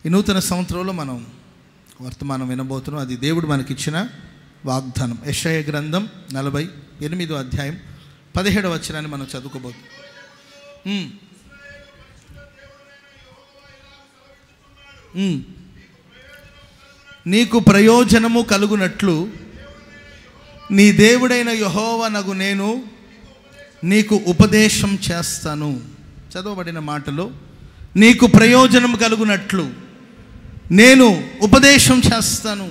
ఈ నూతన సంవత్సరంలో మనం వర్తమానం వినబోతున్నాం అది దేవుడు మనకిచ్చిన వాగ్దానం యెషయ గ్రంథం నలభై ఎనిమిదో అధ్యాయం పదిహేడవ వచనాన్ని మనం చదువుకోబోతున్నాం ఉమ్. ఉమ్. నీకు ప్రయోజనము కలుగునట్లు నీ దేవుడైన యహోవనగు నేను నీకు ఉపదేశం చేస్తాను చదవబడిన మాటలో నీకు ప్రయోజనం కలుగునట్లు నేను ఉపదేశం చేస్తాను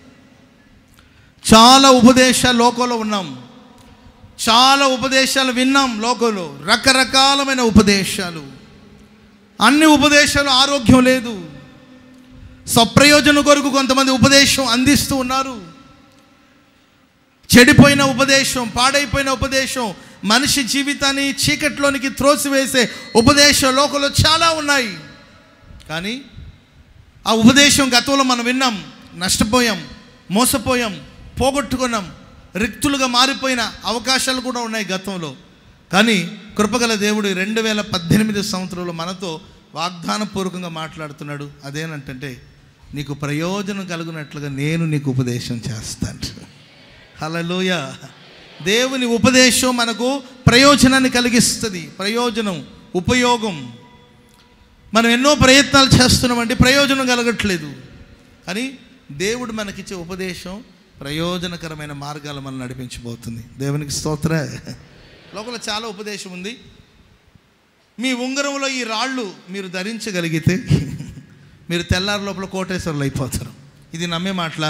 చాలా ఉపదేశాలు లోకంలో ఉన్నాం చాలా ఉపదేశాలు విన్నాం లోకంలో రకరకాలమైన ఉపదేశాలు అన్ని ఉపదేశాలు ఆరోగ్యం లేదు స్వప్రయోజనం కొరకు కొంతమంది ఉపదేశం అందిస్తూ ఉన్నారు చెడిపోయిన ఉపదేశం పాడైపోయిన ఉపదేశం మనిషి జీవితాన్ని చీకట్లోనికి త్రోసివేసే ఉపదేశం లోకంలో చాలా ఉన్నాయి కానీ ఆ ఉపదేశం గతంలో మనం విన్నాం నష్టపోయాం మోసపోయాం పోగొట్టుకున్నాం రిక్తులుగా మారిపోయిన అవకాశాలు కూడా ఉన్నాయి గతంలో కానీ కృపగల దేవుడు రెండు వేల పద్దెనిమిది సంవత్సరంలో మనతో వాగ్దానపూర్వకంగా మాట్లాడుతున్నాడు అదేనంటే నీకు ప్రయోజనం కలుగునట్లుగా నేను నీకు ఉపదేశం చేస్తాను హలలోయ దేవుని ఉపదేశం మనకు ప్రయోజనాన్ని కలిగిస్తుంది ప్రయోజనం ఉపయోగం మనం ఎన్నో ప్రయత్నాలు చేస్తున్నామంటే ప్రయోజనం కలగట్లేదు కానీ దేవుడు మనకిచ్చే ఉపదేశం ప్రయోజనకరమైన మార్గాలు మనం నడిపించబోతుంది దేవునికి స్తోత్ర లోపల చాలా ఉపదేశం ఉంది మీ ఉంగరంలో ఈ రాళ్ళు మీరు ధరించగలిగితే మీరు తెల్లారి లోపల కోటేశ్వరులు అయిపోతారు ఇది నమ్మే మాటలా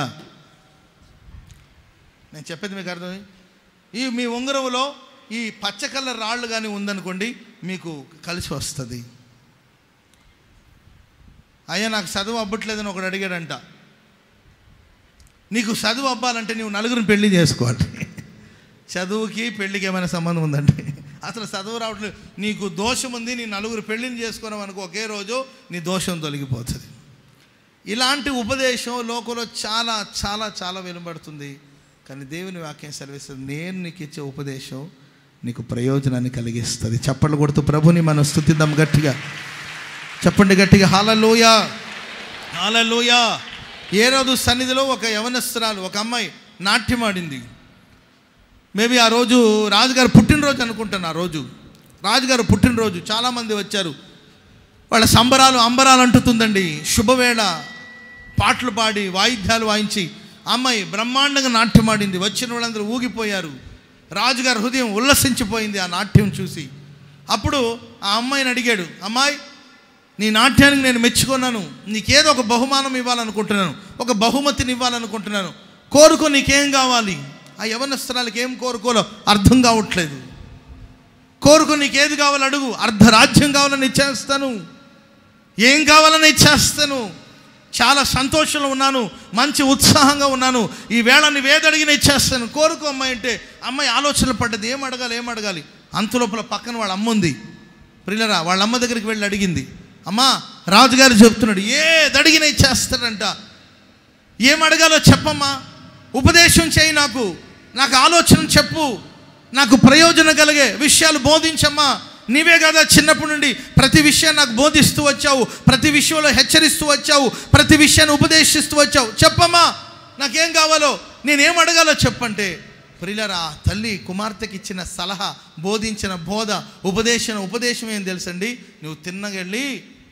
నేను చెప్పేది మీకు అర్థం ఈ మీ ఉంగరంలో ఈ పచ్చ కలర్ రాళ్ళు కానీ ఉందనుకోండి మీకు కలిసి వస్తుంది అయ్యా నాకు చదువు అవ్వట్లేదని ఒకడు అడిగాడంట నీకు చదువు అవ్వాలంటే నువ్వు నలుగురిని పెళ్లి చేసుకోవాలి చదువుకి పెళ్ళికి ఏమైనా సంబంధం ఉందండి అసలు చదువు రావట్లేదు నీకు దోషం ఉంది నీ నలుగురు పెళ్ళిని చేసుకున్నాం అనుకో ఒకే రోజు నీ దోషం తొలగిపోతుంది ఇలాంటి ఉపదేశం లోకంలో చాలా చాలా చాలా వినబడుతుంది కానీ దేవుని వాక్యం సెలవిస్తుంది నేను నీకు ఇచ్చే ఉపదేశం నీకు ప్రయోజనాన్ని కలిగిస్తుంది చప్పట్లు కొడుతూ ప్రభుని మనం స్థుతిద్దాం గట్టిగా చెప్పండి గట్టిగా హాలలోయ హాలలోయ ఏ రోజు సన్నిధిలో ఒక యవనస్త్రాలు ఒక అమ్మాయి నాట్యం ఆడింది మేబీ ఆ రోజు రాజుగారు పుట్టినరోజు అనుకుంటాను ఆ రోజు రాజుగారు పుట్టినరోజు చాలామంది వచ్చారు వాళ్ళ సంబరాలు అంబరాలు అంటుతుందండి శుభవేళ పాటలు పాడి వాయిద్యాలు వాయించి అమ్మాయి బ్రహ్మాండంగా నాట్యం ఆడింది వచ్చిన వాళ్ళందరూ ఊగిపోయారు రాజుగారి హృదయం ఉల్లసించిపోయింది ఆ నాట్యం చూసి అప్పుడు ఆ అమ్మాయిని అడిగాడు అమ్మాయి నీ నాట్యానికి నేను మెచ్చుకున్నాను నీకేదో ఒక బహుమానం ఇవ్వాలనుకుంటున్నాను ఒక బహుమతిని ఇవ్వాలనుకుంటున్నాను కోరుకో నీకేం కావాలి ఆ యవనస్త్రాలకు ఏం కోరుకోలో అర్థం కావట్లేదు కోరుకో నీకేది కావాలో అడుగు అర్ధరాజ్యం కావాలని ఇచ్చేస్తాను ఏం కావాలని ఇచ్చేస్తాను చాలా సంతోషంలో ఉన్నాను మంచి ఉత్సాహంగా ఉన్నాను ఈ వేళ నువ్వేదడిగిన ఇచ్చేస్తాను కోరుకో అమ్మాయి అంటే అమ్మాయి ఆలోచనలు పడ్డది ఏం అడగాలి ఏం అడగాలి అంతులోపల పక్కన వాళ్ళ అమ్మ ఉంది ప్రిల్లరా వాళ్ళ అమ్మ దగ్గరికి వెళ్ళి అడిగింది అమ్మా రాజుగారు చెప్తున్నాడు ఏదడిగిన ఇచ్చేస్తాడంట ఏం అడగాలో చెప్పమ్మా ఉపదేశం చేయి నాకు నాకు ఆలోచన చెప్పు నాకు ప్రయోజనం కలిగే విషయాలు బోధించమ్మా నీవే కదా చిన్నప్పటి నుండి ప్రతి విషయాన్ని నాకు బోధిస్తూ వచ్చావు ప్రతి విషయంలో హెచ్చరిస్తూ వచ్చావు ప్రతి విషయాన్ని ఉపదేశిస్తూ వచ్చావు చెప్పమ్మా నాకేం కావాలో నేనేం అడగాలో చెప్పంటే ప్రిలరా తల్లి కుమార్తెకి ఇచ్చిన సలహా బోధించిన బోధ ఉపదేశం ఉపదేశం ఏం తెలుసండి నువ్వు తిన్నగెళ్ళి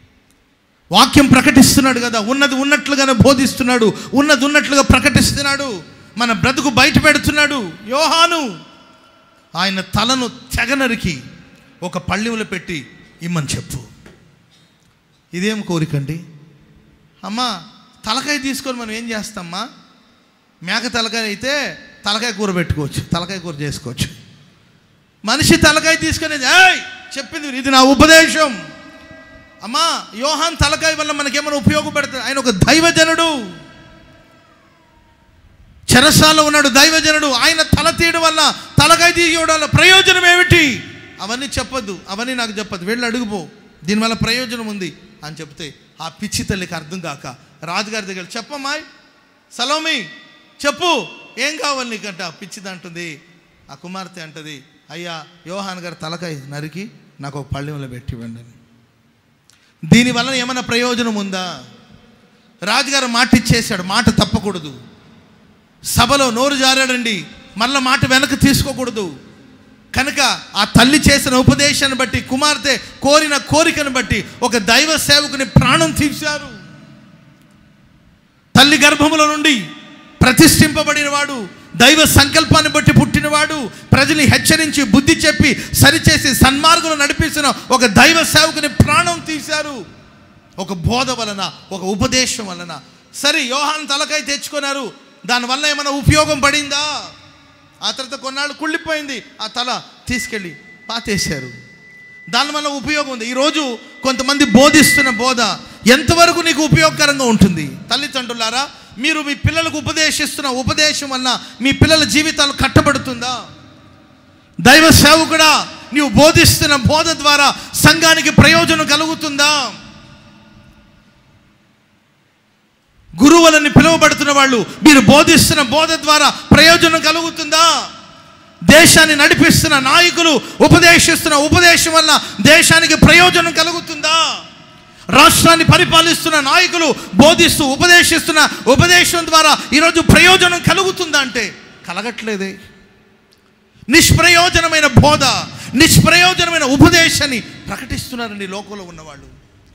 వాక్యం ప్రకటిస్తున్నాడు కదా ఉన్నది ఉన్నట్లుగానే బోధిస్తున్నాడు ఉన్నది ఉన్నట్లుగా ప్రకటిస్తున్నాడు మన బ్రతుకు బయట పెడుతున్నాడు యోహాను ఆయన తలను తెగనరికి ఒక పళ్ళెంలో పెట్టి ఇమ్మని చెప్పు ఇదేం కోరికండి అమ్మా తలకాయ తీసుకొని మనం ఏం చేస్తామ్మా మేక తలకాయ అయితే తలకాయ కూర పెట్టుకోవచ్చు తలకాయ కూర చేసుకోవచ్చు మనిషి తలకాయ తీసుకొని ఏయ్ చెప్పింది ఇది నా ఉపదేశం అమ్మా యోహాన్ తలకాయ వల్ల మనకేమైనా ఉపయోగపడుతుంది ఆయన ఒక దైవజనుడు చెరసాల్లో ఉన్నాడు దైవజనుడు ఆయన తల తీయడం వల్ల తలకాయ తీయడం వల్ల ప్రయోజనం ఏమిటి అవన్నీ చెప్పొద్దు అవన్నీ నాకు చెప్పదు వెళ్ళి అడుగుపో దీనివల్ల ప్రయోజనం ఉంది అని చెప్తే ఆ పిచ్చి తల్లికి అర్థం కాక రాజుగారి దగ్గర చెప్పమ్మాయ్ సలోమి చెప్పు ఏం కావాలి నీకంట ఆ పిచ్చిది అంటుంది ఆ కుమార్తె అంటది అయ్యా యోహాన్ గారు తలకాయ నరికి నాకు ఒక పళ్ళెంలో పెట్టి ఇవ్వండి అని దీనివల్ల ఏమైనా ప్రయోజనం ఉందా రాజుగారు మాట ఇచ్చేశాడు మాట తప్పకూడదు సభలో నోరు జారాడండి మళ్ళా మాట వెనక్కి తీసుకోకూడదు కనుక ఆ తల్లి చేసిన ఉపదేశాన్ని బట్టి కుమార్తె కోరిన కోరికను బట్టి ఒక దైవ సేవకుని ప్రాణం తీశారు తల్లి గర్భములో నుండి ప్రతిష్ఠింపబడినవాడు దైవ సంకల్పాన్ని బట్టి పుట్టినవాడు ప్రజల్ని హెచ్చరించి బుద్ధి చెప్పి సరిచేసి సన్మార్గులు నడిపిస్తున్న ఒక దైవ సేవకుని ప్రాణం తీశారు ఒక బోధ వలన ఒక ఉపదేశం వలన సరే యోహాన్ తలకాయ తెచ్చుకున్నారు దానివల్ల ఏమైనా ఉపయోగం పడిందా ఆ తర్వాత కొన్నాళ్ళు కుళ్ళిపోయింది ఆ తల తీసుకెళ్ళి పాతేశారు దానివల్ల ఉపయోగం ఉంది ఈరోజు కొంతమంది బోధిస్తున్న బోధ ఎంతవరకు నీకు ఉపయోగకరంగా ఉంటుంది తల్లిదండ్రులారా మీరు మీ పిల్లలకు ఉపదేశిస్తున్న ఉపదేశం వల్ల మీ పిల్లల జీవితాలు కట్టబడుతుందా దైవ సేవకుడా నీవు బోధిస్తున్న బోధ ద్వారా సంఘానికి ప్రయోజనం కలుగుతుందా గురువులని పిలువబడుతున్న వాళ్ళు మీరు బోధిస్తున్న బోధ ద్వారా ప్రయోజనం కలుగుతుందా దేశాన్ని నడిపిస్తున్న నాయకులు ఉపదేశిస్తున్న ఉపదేశం వల్ల దేశానికి ప్రయోజనం కలుగుతుందా రాష్ట్రాన్ని పరిపాలిస్తున్న నాయకులు బోధిస్తూ ఉపదేశిస్తున్న ఉపదేశం ద్వారా ఈరోజు ప్రయోజనం కలుగుతుందా అంటే కలగట్లేదే నిష్ప్రయోజనమైన బోధ నిష్ప్రయోజనమైన ఉపదేశాన్ని ప్రకటిస్తున్నారండి లోకంలో ఉన్నవాళ్ళు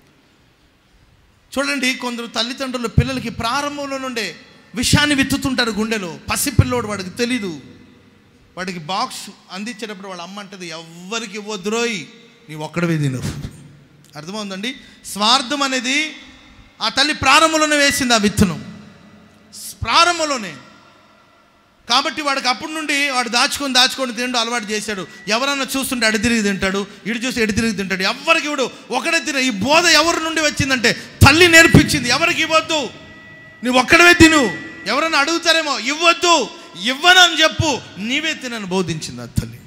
చూడండి కొందరు తల్లిదండ్రులు పిల్లలకి ప్రారంభంలో నుండే విషయాన్ని విత్తుతుంటారు గుండెలో పసిపిల్లోడు వాడికి తెలీదు వాడికి బాక్స్ అందించేటప్పుడు వాళ్ళ అమ్మ అంటది ఎవ్వరికి ఇవ్వద్దురోయ్ నీ ఒక్కడవే తిను అర్థమవుందండి స్వార్థం అనేది ఆ తల్లి ప్రారంభంలోనే వేసింది ఆ విత్తనం ప్రారంభంలోనే కాబట్టి వాడికి అప్పటి నుండి వాడు దాచుకొని దాచుకొని తింటూ అలవాటు చేశాడు ఎవరన్నా చూస్తుంటే అడి తిరిగి తింటాడు ఇటు చూసి ఎడి తిరిగి తింటాడు ఎవరికి ఇవ్వడు ఒకడే తిన ఈ బోధ ఎవరి నుండి వచ్చిందంటే తల్లి నేర్పించింది ఎవరికి ఇవ్వద్దు నువ్వు ఒక్కడవే తిను ఎవరన్నా అడుగుతారేమో ఇవ్వద్దు ఇవ్వను అని చెప్పు నీవే తినని బోధించింది ఆ తల్లి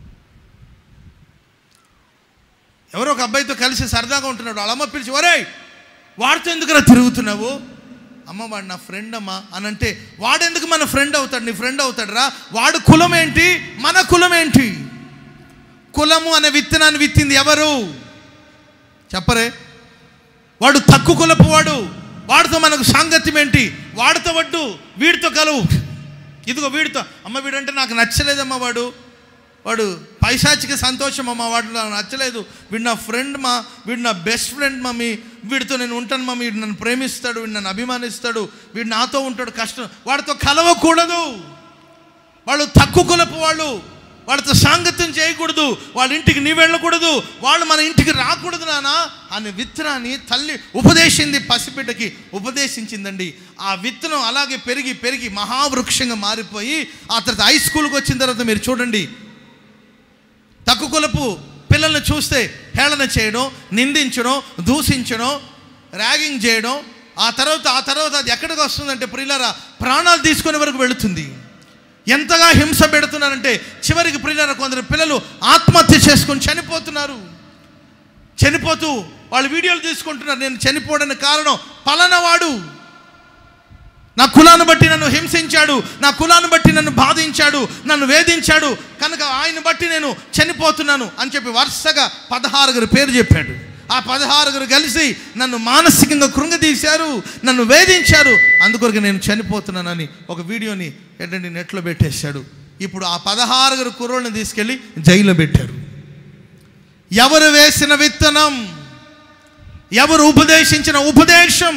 ఎవరో ఒక అబ్బాయితో కలిసి సరదాగా ఉంటున్నాడు వాళ్ళ అమ్మ పిలిచి ఒరేయ్ వాడితో ఎందుకురా తిరుగుతున్నావు అమ్మ వాడు నా ఫ్రెండ్ అమ్మా అని అంటే వాడెందుకు మన ఫ్రెండ్ అవుతాడు నీ ఫ్రెండ్ అవుతాడురా వాడు కులం ఏంటి మన కులం ఏంటి కులము అనే విత్తనాన్ని విత్తింది ఎవరు చెప్పరే వాడు తక్కువ కులపు వాడు వాడితో మనకు సాంగత్యం ఏంటి వాడితో వడ్డు వీడితో కలువు ఇదిగో వీడితో అమ్మ వీడంటే నాకు నచ్చలేదమ్మా వాడు వాడు పైశాచిక సంతోషం అమ్మ వాడు నాకు నచ్చలేదు వీడు నా ఫ్రెండ్ మా వీడు నా బెస్ట్ ఫ్రెండ్ మమ్మీ వీడితో నేను ఉంటాను మమ్మీ వీడు నన్ను ప్రేమిస్తాడు వీడు నన్ను అభిమానిస్తాడు వీడు నాతో ఉంటాడు కష్టం వాడితో కలవకూడదు వాళ్ళు తక్కువ కులపు వాళ్ళు వాళ్ళతో సాంగత్యం చేయకూడదు వాళ్ళ ఇంటికి నీ వెళ్ళకూడదు వాళ్ళు మన ఇంటికి రాకూడదు నానా అనే విత్తనాన్ని తల్లి ఉపదేశింది పసిబిడ్డకి ఉపదేశించిందండి ఆ విత్తనం అలాగే పెరిగి పెరిగి మహావృక్షంగా మారిపోయి ఆ తర్వాత హై స్కూల్కి వచ్చిన తర్వాత మీరు చూడండి తక్కువ కులపు పిల్లల్ని చూస్తే హేళన చేయడం నిందించడం దూషించడం ర్యాగింగ్ చేయడం ఆ తర్వాత ఆ తర్వాత అది ఎక్కడికి వస్తుందంటే ప్రియులరా ప్రాణాలు తీసుకునే వరకు వెళుతుంది ఎంతగా హింస పెడుతున్నారంటే చివరికి ప్రియులరా కొందరు పిల్లలు ఆత్మహత్య చేసుకొని చనిపోతున్నారు చనిపోతూ వాళ్ళు వీడియోలు తీసుకుంటున్నారు నేను చనిపోవడానికి కారణం పలానవాడు నా కులాన్ని బట్టి నన్ను హింసించాడు నా కులాన్ని బట్టి నన్ను బాధించాడు నన్ను వేధించాడు కనుక ఆయన బట్టి నేను చనిపోతున్నాను అని చెప్పి వరుసగా పదహారుగురు పేరు చెప్పాడు ఆ పదహారుగురు కలిసి నన్ను మానసికంగా కృంగదీశారు నన్ను వేధించారు అందుకొరకు నేను చనిపోతున్నానని ఒక వీడియోని ఏంటంటే నెట్లో పెట్టేశాడు ఇప్పుడు ఆ పదహారుగురు కుర్రోళ్ళని తీసుకెళ్ళి జైల్లో పెట్టారు ఎవరు వేసిన విత్తనం ఎవరు ఉపదేశించిన ఉపదేశం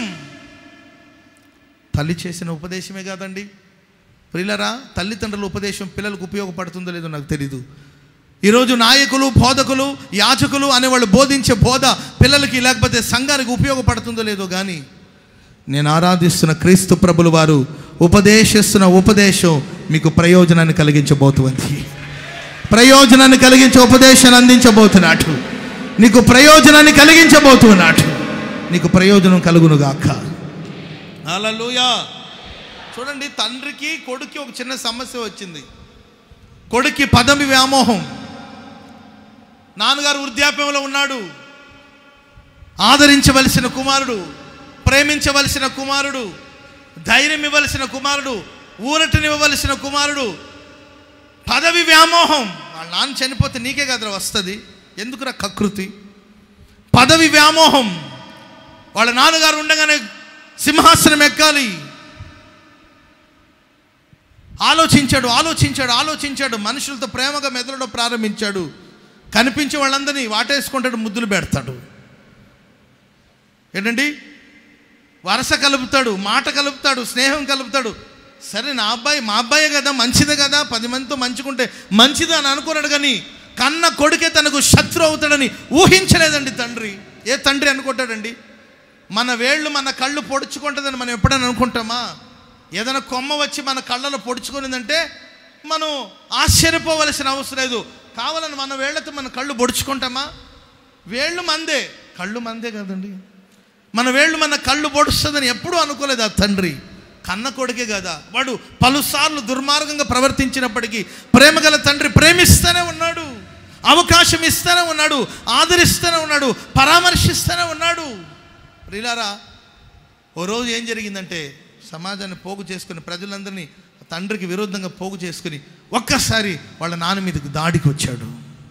తల్లి చేసిన ఉపదేశమే కాదండి ప్రియులరా తల్లిదండ్రుల ఉపదేశం పిల్లలకు ఉపయోగపడుతుందో లేదో నాకు తెలీదు ఈరోజు నాయకులు బోధకులు యాచకులు అనేవాళ్ళు బోధించే బోధ పిల్లలకి లేకపోతే సంఘానికి ఉపయోగపడుతుందో లేదో కానీ నేను ఆరాధిస్తున్న క్రీస్తు ప్రభులు వారు ఉపదేశిస్తున్న ఉపదేశం మీకు ప్రయోజనాన్ని కలిగించబోతుంది ప్రయోజనాన్ని కలిగించే ఉపదేశాన్ని అందించబోతున్నాడు నీకు ప్రయోజనాన్ని కలిగించబోతున్నాడు నీకు ప్రయోజనం కలుగునుగాక హల్లెలూయా చూడండి తండ్రికి కొడుక్కి ఒక చిన్న సమస్య వచ్చింది కొడుక్కి పదవి వ్యామోహం నాన్నగారు వృద్ధాప్యంలో ఉన్నాడు ఆదరించవలసిన కుమారుడు ప్రేమించవలసిన కుమారుడు ధైర్యం ఇవ్వవలసిన కుమారుడు ఊరటనివ్వవలసిన కుమారుడు పదవి వ్యామోహం వాళ్ళ నాన్న చనిపోతే నీకే కదరా వస్తుంది ఎందుకురా కకృతి పదవి వ్యామోహం వాళ్ళ నాన్నగారు ఉండగానే సింహాసనం ఎక్కాలి ఆలోచించాడు ఆలోచించాడు ఆలోచించాడు మనుషులతో ప్రేమగా మెదలడం ప్రారంభించాడు కనిపించే వాళ్ళందరినీ వాటేసుకుంటాడు ముద్దులు పెడతాడు ఏంటండి వరస కలుపుతాడు మాట కలుపుతాడు స్నేహం కలుపుతాడు సరే నా అబ్బాయి మా అబ్బాయే కదా మంచిదే కదా పది మందితో మంచుకుంటే మంచిది అని అనుకున్నాడు కానీ కన్న కొడుకే తనకు శత్రు అవుతాడని ఊహించలేదండి తండ్రి ఏ తండ్రి అనుకుంటాడండి మన వేళ్ళు మన కళ్ళు పొడుచుకుంటుందని మనం ఎప్పుడైనా అనుకుంటామా ఏదైనా కొమ్మ వచ్చి మన కళ్ళలో పొడుచుకునిందంటే మనం ఆశ్చర్యపోవలసిన అవసరం లేదు కావాలని మన వేళ్లతో మన కళ్ళు పొడుచుకుంటామా వేళ్ళు మందే కళ్ళు మందే కదండి మన వేళ్ళు మన కళ్ళు పొడుస్తుందని ఎప్పుడూ అనుకోలేదు ఆ తండ్రి కన్న కొడుకే కదా వాడు పలుసార్లు దుర్మార్గంగా ప్రవర్తించినప్పటికీ ప్రేమగల తండ్రి ప్రేమిస్తూనే ఉన్నాడు అవకాశం ఇస్తూనే ఉన్నాడు ఆదరిస్తూనే ఉన్నాడు పరామర్శిస్తూనే ఉన్నాడు ప్రిలారా ఓ రోజు ఏం జరిగిందంటే సమాజాన్ని పోగు చేసుకుని ప్రజలందరినీ తండ్రికి విరుద్ధంగా పోగు చేసుకుని ఒక్కసారి వాళ్ళ నాన్న మీదకి దాడికి వచ్చాడు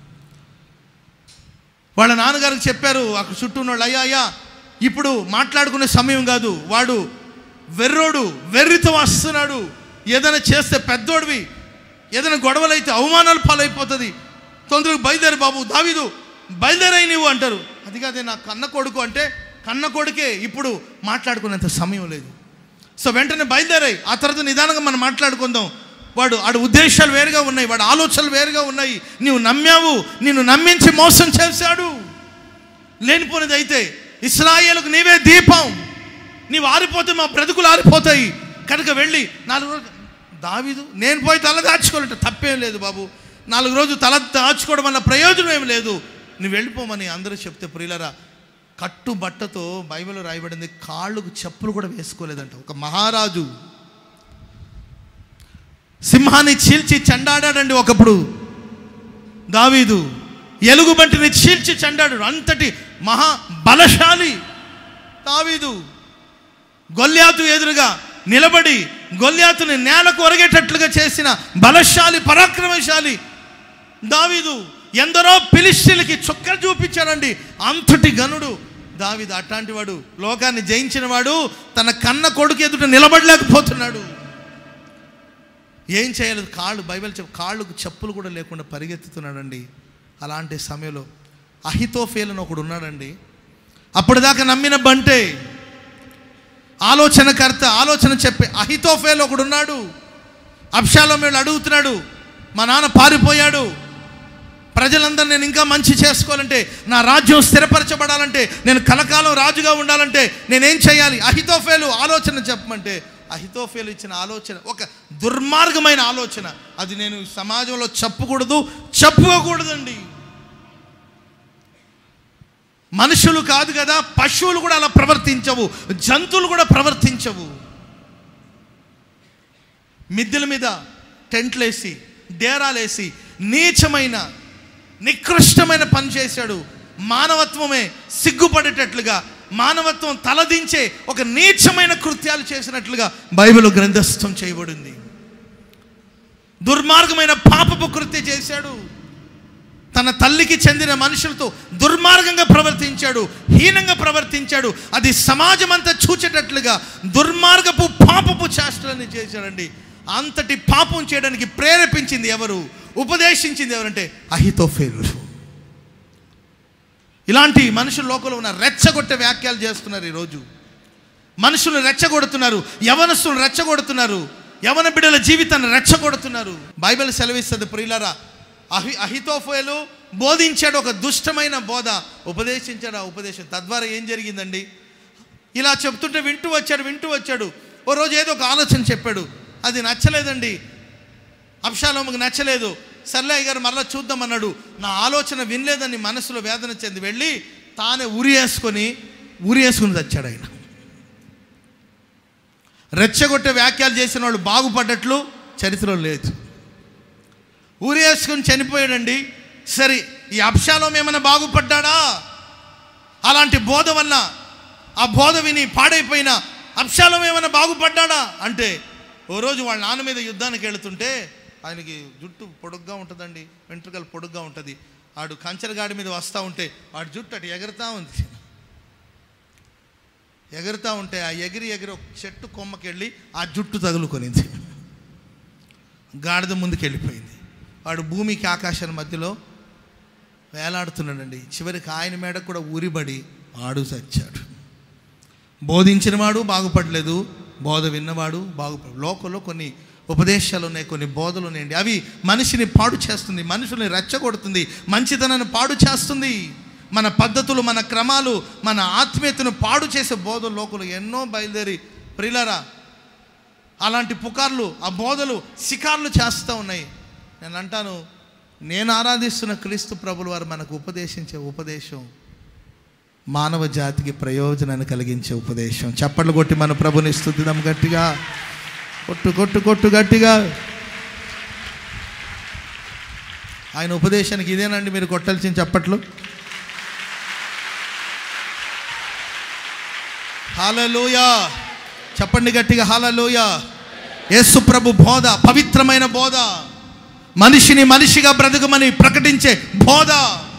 వాళ్ళ నాన్నగారికి చెప్పారు అక్కడ చుట్టూ ఉన్న వాళ్ళు అయ్యా అయ్యా ఇప్పుడు మాట్లాడుకునే సమయం కాదు వాడు వెర్రోడు వెర్రితో వస్తున్నాడు ఏదైనా చేస్తే పెద్దోడివి ఏదైనా గొడవలు అయితే అవమానాలు పాలైపోతుంది తొందరగా బయలుదేరి బాబు దావీదు బయలుదేరాయి నీవు అంటారు అది కాదే నా కన్న కొడుకు అంటే కన్న కొడుకే ఇప్పుడు మాట్లాడుకునేంత సమయం లేదు సో వెంటనే బయలుదేరాయి ఆ తర్వాత నిదానంగా మనం మాట్లాడుకుందాం వాడు వాడి ఉద్దేశాలు వేరుగా ఉన్నాయి వాడి ఆలోచనలు వేరుగా ఉన్నాయి నీవు నమ్మావు నిన్ను నమ్మించి మోసం చేశాడు లేనిపోనిది అయితే ఇస్రాయేలుకు నీవే దీపం నీవు ఆరిపోతే మా బ్రతుకులు ఆరిపోతాయి కనుక వెళ్ళి నాలుగు రోజులు దావీదు నేను పోయి తల దాచుకోవాలంటే తప్పేం లేదు బాబు నాలుగు రోజులు తల దాచుకోవడం వల్ల ప్రయోజనం ఏం లేదు నువ్వు వెళ్ళిపోమని అందరూ చెప్తే ప్రియులరా కట్టు బట్టతో బైబిల్లో రాయబడింది కాళ్ళకు చెప్పులు కూడా వేసుకోలేదంట ఒక మహారాజు సింహాన్ని చీల్చి చండాడాడండి ఒకప్పుడు దావీదు ఎలుగుబంటిని చీల్చి చండాడు అంతటి మహా బలశాలి దావీదు గొల్యాతు ఎదురుగా నిలబడి గొల్యాతుని నేలకు ఒరగేటట్లుగా చేసిన బలశాలి పరాక్రమశాలి దావీదు ఎందరో పిలిస్తీలకి చుక్కలు చూపించాడండి అంతటి గనుడు దావీదు అట్లాంటి వాడు లోకాన్ని జయించిన వాడు తన కన్న కొడుకు ఎదుట నిలబడలేకపోతున్నాడు ఏం చేయలేదు కాళ్ళు బైబిల్ చెప్ కాళ్ళకు చెప్పులు కూడా లేకుండా పరిగెత్తుతున్నాడండి అలాంటి సమయంలో అహితోఫేల్ అని ఒకడు ఉన్నాడండి అప్పటిదాకా నమ్మిన బంటే ఆలోచనకర్త ఆలోచన చెప్పే అహితోఫేల్ ఒకడు ఉన్నాడు అబ్షాలో వీళ్ళు అడుగుతున్నాడు మా నాన్న పారిపోయాడు ప్రజలందరూ నేను ఇంకా మంచి చేసుకోవాలంటే నా రాజ్యం స్థిరపరచబడాలంటే నేను కలకాలం రాజుగా ఉండాలంటే నేనేం చేయాలి అహితోఫేలు ఆలోచన చెప్పమంటే అహితోఫేలు ఇచ్చిన ఆలోచన ఒక దుర్మార్గమైన ఆలోచన అది నేను సమాజంలో చెప్పకూడదు చెప్పుకోకూడదండి మనుషులు కాదు కదా పశువులు కూడా అలా ప్రవర్తించవు జంతువులు కూడా ప్రవర్తించవు మిద్దెల మీద టెంట్లేసి డేరాలేసి నీచమైన నికృష్టమైన పని చేశాడు మానవత్వమే సిగ్గుపడేటట్లుగా మానవత్వం తలదించే ఒక నీచమైన కృత్యాలు చేసినట్లుగా బైబిల్ గ్రంథస్థం చేయబడింది దుర్మార్గమైన పాపపు కృత్య చేశాడు తన తల్లికి చెందిన మనుషులతో దుర్మార్గంగా ప్రవర్తించాడు హీనంగా ప్రవర్తించాడు అది సమాజం అంతా చూచేటట్లుగా దుర్మార్గపు పాపపు చేష్టలని చేశాడండి అంతటి పాపం చేయడానికి ప్రేరేపించింది ఎవరు ఉపదేశించింది ఎవరంటే అహితోఫేలు ఇలాంటి మనుషుల లోకంలో ఉన్న రెచ్చగొట్టే వ్యాఖ్యలు చేస్తున్నారు ఈరోజు మనుషులను రెచ్చగొడుతున్నారు యవనస్తులను రెచ్చగొడుతున్నారు యవన బిడ్డల జీవితాన్ని రెచ్చగొడుతున్నారు బైబిల్ సెలవిస్తుంది ప్రియులారా అహి అహితోఫేలు బోధించాడు ఒక దుష్టమైన బోధ ఉపదేశించాడు ఆ ఉపదేశం తద్వారా ఏం జరిగిందండి ఇలా చెప్తుంటే వింటూ వచ్చాడు వింటూ వచ్చాడు ఓ రోజు ఏదో ఒక ఆలోచన చెప్పాడు అది నచ్చలేదండి అబ్షాలోముకు నచ్చలేదు సర్లయ్య గారు మరలా చూద్దామన్నాడు నా ఆలోచన వినలేదని మనసులో వేదన చెంది వెళ్ళి తానే ఉరి వేసుకొని ఉరి వేసుకుని తెచ్చాడు ఆయన రెచ్చగొట్టే వ్యాఖ్యలు చేసిన వాళ్ళు బాగుపడ్డట్లు చరిత్రలో లేదు ఊరి వేసుకుని చనిపోయాడండి సరే ఈ అప్షాలోం ఏమైనా బాగుపడ్డాడా అలాంటి బోధ వల్ల ఆ బోధ విని పాడైపోయిన అప్షాలోం ఏమైనా బాగుపడ్డాడా అంటే ఓ రోజు వాళ్ళ నాన్న మీద యుద్ధానికి వెళుతుంటే ఆయనకి జుట్టు పొడుగ్గా ఉంటుందండి వెంట్రుకలు పొడుగ్గా ఉంటుంది ఆడు కంచరగాడి మీద వస్తూ ఉంటే వాడి జుట్టు అటు ఎగరుతా ఉంది ఎగురుతూ ఉంటే ఆ ఎగిరి ఎగిరి ఒక చెట్టు కొమ్మకెళ్ళి ఆ జుట్టు తగులుకొనింది గాడిద ముందుకు వెళ్ళిపోయింది వాడు భూమికి ఆకాశాల మధ్యలో వేలాడుతున్నాడండి చివరికి ఆయన మేడ కూడా ఊరిబడి ఆడు చచ్చాడు బోధించినవాడు బాగుపడలేదు బోధ విన్నవాడు బాగుపడ లోకంలో కొన్ని ఉపదేశాలు ఉన్నాయి కొన్ని బోధలు ఉన్నాయండి అవి మనిషిని పాడు చేస్తుంది మనుషుల్ని రెచ్చగొడుతుంది మంచితనాన్ని పాడు చేస్తుంది మన పద్ధతులు మన క్రమాలు మన ఆత్మీయతను పాడు చేసే బోధలు లోకులు ఎన్నో బయలుదేరి ప్రిలరా అలాంటి పుకార్లు ఆ బోధలు శిఖార్లు చేస్తూ ఉన్నాయి నేను అంటాను నేను ఆరాధిస్తున్న క్రీస్తు ప్రభులు వారు మనకు ఉపదేశించే ఉపదేశం మానవ జాతికి ప్రయోజనాన్ని కలిగించే ఉపదేశం చప్పట్లు కొట్టి మన ప్రభుని స్థుతిద్దాం గట్టిగా కొట్టు కొట్టు కొట్టు గట్టిగా ఆయన ఉపదేశానికి ఇదేనండి మీరు కొట్టాల్సిన చప్పట్లు హాలలోయా చెప్పండి గట్టిగా హాలలోయా యేసు ప్రభు బోధ పవిత్రమైన బోధ మనిషిని మనిషిగా బ్రతకమని ప్రకటించే బోధ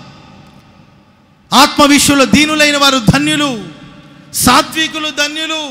ఆత్మ విషయంలో దీనులైన వారు ధన్యులు సాత్వికులు ధన్యులు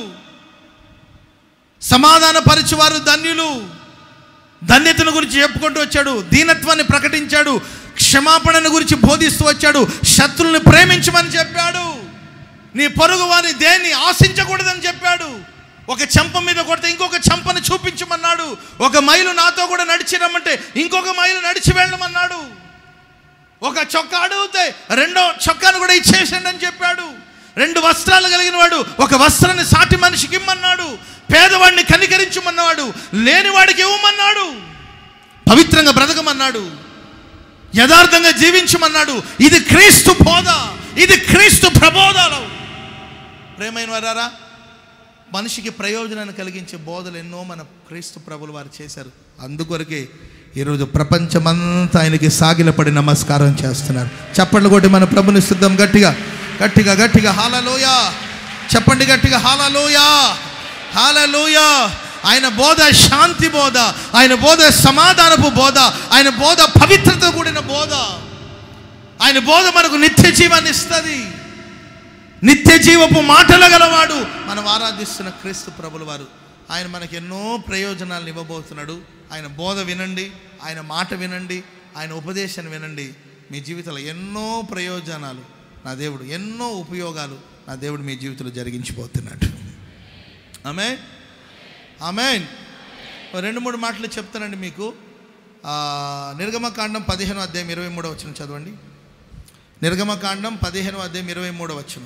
సమాధాన వారు ధన్యులు ధన్యతను గురించి చెప్పుకుంటూ వచ్చాడు దీనత్వాన్ని ప్రకటించాడు క్షమాపణను గురించి బోధిస్తూ వచ్చాడు శత్రుల్ని ప్రేమించమని చెప్పాడు నీ పొరుగు వారిని దేన్ని ఆశించకూడదని చెప్పాడు ఒక చెంప మీద కొడితే ఇంకొక చెంపను చూపించమన్నాడు ఒక మైలు నాతో కూడా నడిచి రమ్మంటే ఇంకొక మైలు నడిచి వెళ్ళమన్నాడు ఒక చొక్కా అడిగితే రెండో చొక్కాను కూడా ఇచ్చేసండి అని చెప్పాడు రెండు వస్త్రాలు కలిగిన వాడు ఒక వస్త్రాన్ని సాటి మనిషికి ఇమ్మన్నాడు పేదవాడిని కనికరించమన్నాడు లేనివాడికి ఇవ్వమన్నాడు పవిత్రంగా బ్రతకమన్నాడు యథార్థంగా జీవించమన్నాడు ఇది క్రీస్తు బోధ ఇది క్రీస్తు ప్రబోధాలు ప్రేమైన వారారా మనిషికి ప్రయోజనాన్ని కలిగించే బోధలు ఎన్నో మన క్రీస్తు ప్రభులు వారు చేశారు అందుకొరకే ఈరోజు ప్రపంచమంతా ఆయనకి సాగిలపడి నమస్కారం చేస్తున్నారు చప్పట్లు కొట్టి మన ప్రభుని సిద్ధం గట్టిగా గట్టిగా గట్టిగా హాలలోయ చెప్పండి గట్టిగా హాలలోయ హాలలోయ ఆయన బోధ శాంతి బోధ ఆయన బోధ సమాధానపు బోధ ఆయన బోధ పవిత్రత కూడిన బోధ ఆయన బోధ మనకు నిత్య జీవాన్ని ఇస్తుంది నిత్య జీవపు మాటలు గలవాడు మనం ఆరాధిస్తున్న క్రీస్తు ప్రభుల వారు ఆయన మనకి ఎన్నో ప్రయోజనాలను ఇవ్వబోతున్నాడు ఆయన బోధ వినండి ఆయన మాట వినండి ఆయన ఉపదేశాన్ని వినండి మీ జీవితంలో ఎన్నో ప్రయోజనాలు నా దేవుడు ఎన్నో ఉపయోగాలు నా దేవుడు మీ జీవితంలో జరిగించిపోతున్నాడు ఆమె ఆమె రెండు మూడు మాటలు చెప్తానండి మీకు ఆ, నిర్గమకాండం పదిహేను అధ్యాయం ఇరవై మూడో వచ్చిన చదవండి నిర్గమకాండం పదిహేను అధ్యాయం ఇరవై మూడో వచ్చును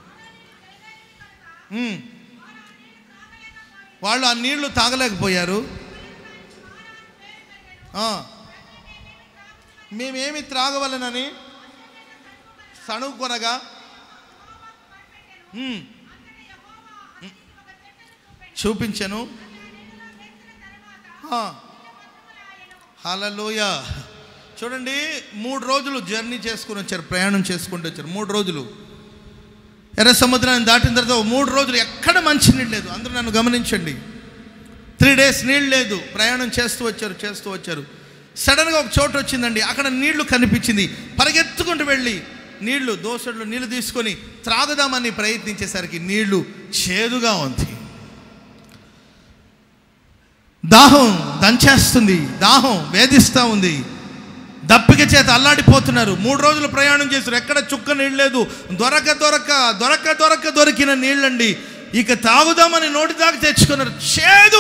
ఉమ్. వాళ్ళు ఆ నీళ్లు తాగలేకపోయారు ఆ. మేమేమి త్రాగవలనని సణువు కొనగా ఉమ్. ఉమ్. చూపించను హలలోయ చూడండి మూడు రోజులు జర్నీ చేసుకుని వచ్చారు ప్రయాణం చేసుకుంటూ వచ్చారు మూడు రోజులు ఎర్ర సముద్రాన్ని దాటిన తర్వాత ఓ మూడు రోజులు ఎక్కడ మంచి నీళ్ళు లేదు అందరూ నన్ను గమనించండి త్రీ డేస్ నీళ్ళు లేదు ప్రయాణం చేస్తూ వచ్చారు చేస్తూ వచ్చారు సడన్గా ఒక చోటు వచ్చిందండి అక్కడ నీళ్లు కనిపించింది పరిగెత్తుకుంటూ వెళ్ళి నీళ్లు దోసడులు నీళ్లు తీసుకొని త్రాగుదామని ప్రయత్నించేసరికి నీళ్లు చేదుగా ఉంది దాహం దంచేస్తుంది దాహం వేధిస్తూ ఉంది దప్పిక చేత అల్లాడిపోతున్నారు మూడు రోజులు ప్రయాణం చేశారు ఎక్కడ చుక్క నీళ్ళు లేదు దొరక దొరక దొరక దొరక దొరికిన నీళ్ళండి ఇక తాగుదామని నోటి దాకా తెచ్చుకున్నారు చేదు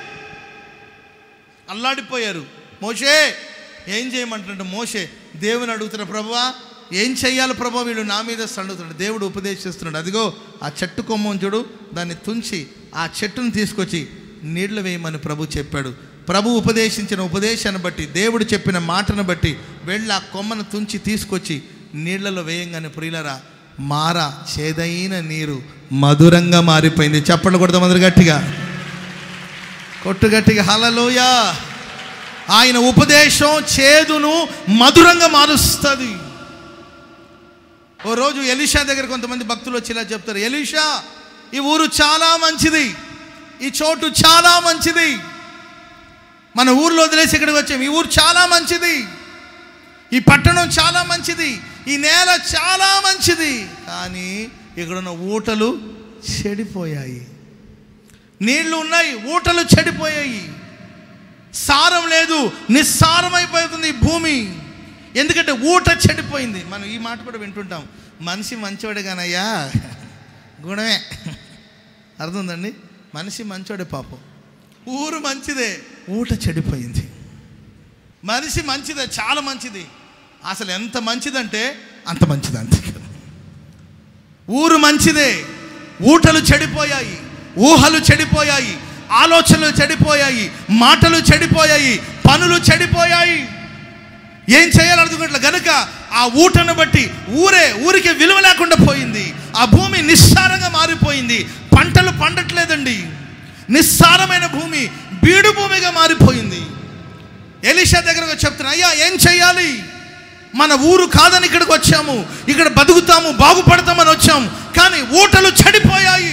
అల్లాడిపోయారు మోషే ఏం చేయమంటుంటే మోషే దేవుని అడుగుతున్న ప్రభువా ఏం చెయ్యాలి ప్రభు వీళ్ళు నా మీద సండుతున్నాడు దేవుడు ఉపదేశిస్తున్నాడు అదిగో ఆ చెట్టు కొమ్మం చూడు దాన్ని తుంచి ఆ చెట్టును తీసుకొచ్చి నీళ్లు వేయమని ప్రభు చెప్పాడు ప్రభు ఉపదేశించిన ఉపదేశాన్ని బట్టి దేవుడు చెప్పిన మాటను బట్టి వెళ్ళి ఆ కొమ్మను తుంచి తీసుకొచ్చి నీళ్లలో వేయంగానే ప్రియులరా మార చేదైన నీరు మధురంగా మారిపోయింది చెప్పండి కొడదాం అందరు గట్టిగా కొట్టు గట్టిగా హలలోయ ఆయన ఉపదేశం చేదును మధురంగా మారుస్తుంది ఓ రోజు ఎలీషా దగ్గర కొంతమంది భక్తులు వచ్చి ఇలా చెప్తారు ఎలీషా ఈ ఊరు చాలా మంచిది ఈ చోటు చాలా మంచిది మన ఊర్లో వదిలేసి ఇక్కడికి వచ్చాం ఈ ఊరు చాలా మంచిది ఈ పట్టణం చాలా మంచిది ఈ నేల చాలా మంచిది కానీ ఇక్కడున్న ఊటలు చెడిపోయాయి నీళ్లు ఉన్నాయి ఊటలు చెడిపోయాయి సారం లేదు నిస్సారమైపోతుంది ఈ భూమి ఎందుకంటే ఊట చెడిపోయింది మనం ఈ మాట కూడా వింటుంటాం మనిషి మంచోడే కానయ్యా గుణమే అర్థం మనిషి మంచోడే పాపం ఊరు మంచిదే ఊట చెడిపోయింది మనిషి మంచిదే చాలా మంచిది అసలు ఎంత మంచిదంటే అంత మంచిది అంతే ఊరు మంచిదే ఊటలు చెడిపోయాయి ఊహలు చెడిపోయాయి ఆలోచనలు చెడిపోయాయి మాటలు చెడిపోయాయి పనులు చెడిపోయాయి ఏం చేయాలనుకున్నట్లు గనుక ఆ ఊటను బట్టి ఊరే ఊరికి విలువ లేకుండా పోయింది ఆ భూమి నిస్సారంగా మారిపోయింది పంటలు పండట్లేదండి నిస్సారమైన భూమి బీడు భూమిగా మారిపోయింది ఎలిషా దగ్గరకు చెప్తున్నా అయ్యా ఏం చేయాలి మన ఊరు కాదని ఇక్కడికి వచ్చాము ఇక్కడ బతుకుతాము బాగుపడతామని వచ్చాము కానీ ఊటలు చెడిపోయాయి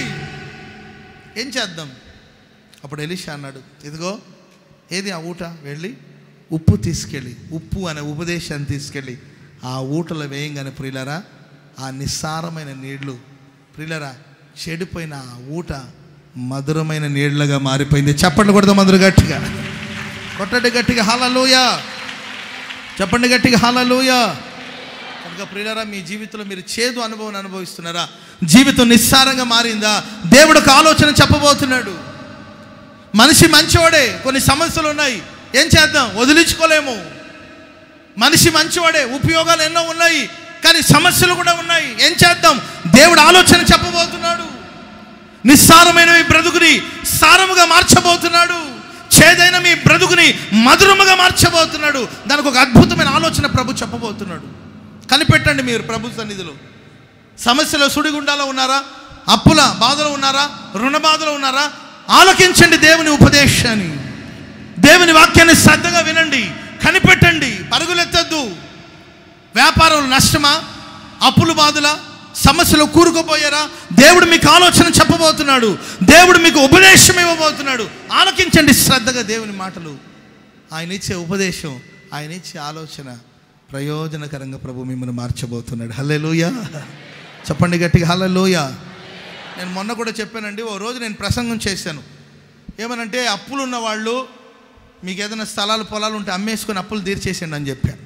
ఏం చేద్దాం అప్పుడు ఎలిషా అన్నాడు ఇదిగో ఏది ఆ ఊట వెళ్ళి ఉప్పు తీసుకెళ్ళి ఉప్పు అనే ఉపదేశాన్ని తీసుకెళ్ళి ఆ ఊటలో వేయంగానే ప్రియులరా ఆ నిస్సారమైన నీళ్లు ప్రియులరా చెడిపోయిన ఆ ఊట మధురమైన నీళ్లుగా మారిపోయింది చప్పట్లు కొడదాం మధుర గట్టిగా కొట్టండి గట్టిగా హాలలోయ చెప్పండి గట్టిగా హాలలోయ కనుక ప్రియులరా మీ జీవితంలో మీరు చేదు అనుభవం అనుభవిస్తున్నారా జీవితం నిస్సారంగా మారిందా దేవుడు ఒక ఆలోచన చెప్పబోతున్నాడు మనిషి మంచివాడే కొన్ని సమస్యలు ఉన్నాయి ఏం చేద్దాం వదిలించుకోలేము మనిషి మంచివాడే ఉపయోగాలు ఎన్నో ఉన్నాయి కానీ సమస్యలు కూడా ఉన్నాయి ఏం చేద్దాం దేవుడు ఆలోచన చెప్పబోతున్నాడు నిస్సారమైన మీ బ్రతుకుని సారముగా మార్చబోతున్నాడు చేదైన మీ బ్రతుకుని మధురముగా మార్చబోతున్నాడు దానికి ఒక అద్భుతమైన ఆలోచన ప్రభు చెప్పబోతున్నాడు కనిపెట్టండి మీరు ప్రభు సన్నిధిలో సమస్యలో సుడిగుండాలో ఉన్నారా అప్పుల బాధలో ఉన్నారా రుణ బాధలో ఉన్నారా ఆలకించండి దేవుని ఉపదేశాన్ని దేవుని వాక్యాన్ని శ్రద్ధగా వినండి కనిపెట్టండి పరుగులెత్తద్దు వ్యాపారంలో నష్టమా అప్పులు బాధలా సమస్యలు కూరుకుపోయారా దేవుడు మీకు ఆలోచన చెప్పబోతున్నాడు దేవుడు మీకు ఉపదేశం ఇవ్వబోతున్నాడు ఆలకించండి శ్రద్ధగా దేవుని మాటలు ఆయన ఇచ్చే ఉపదేశం ఆయన ఇచ్చే ఆలోచన ప్రయోజనకరంగా ప్రభు మిమ్మల్ని మార్చబోతున్నాడు హల్లెలూయ చెప్పండి గట్టిగా హల్లెలూయ నేను మొన్న కూడా చెప్పానండి ఓ రోజు నేను ప్రసంగం చేశాను ఏమనంటే అప్పులు ఉన్న వాళ్ళు మీకు ఏదైనా స్థలాలు పొలాలు ఉంటే అమ్మేసుకొని అప్పులు తీర్చేసేయండి అని చెప్పాను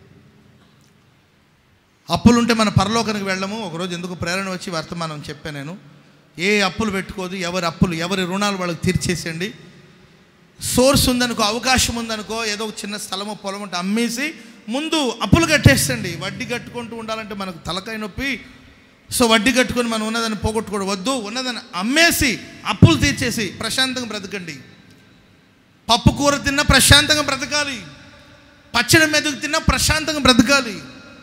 అప్పులుంటే మన పరలోకానికి వెళ్ళము ఒకరోజు ఎందుకు ప్రేరణ వచ్చి వర్తమానం చెప్పాను నేను ఏ అప్పులు పెట్టుకోదు ఎవరి అప్పులు ఎవరి రుణాలు వాళ్ళకి తీర్చేసేయండి సోర్స్ ఉందనుకో అవకాశం ఉందనుకో ఏదో ఒక చిన్న స్థలమో పొలం ఉంటే అమ్మేసి ముందు అప్పులు కట్టేస్తండి వడ్డీ కట్టుకుంటూ ఉండాలంటే మనకు తలకాయ నొప్పి సో వడ్డీ కట్టుకొని మనం ఉన్నదాన్ని పోగొట్టుకోవడం వద్దు ఉన్నదాన్ని అమ్మేసి అప్పులు తీర్చేసి ప్రశాంతంగా బ్రతకండి పప్పు కూర తిన్నా ప్రశాంతంగా బ్రతకాలి పచ్చడి మెతుకు తిన్నా ప్రశాంతంగా బ్రతకాలి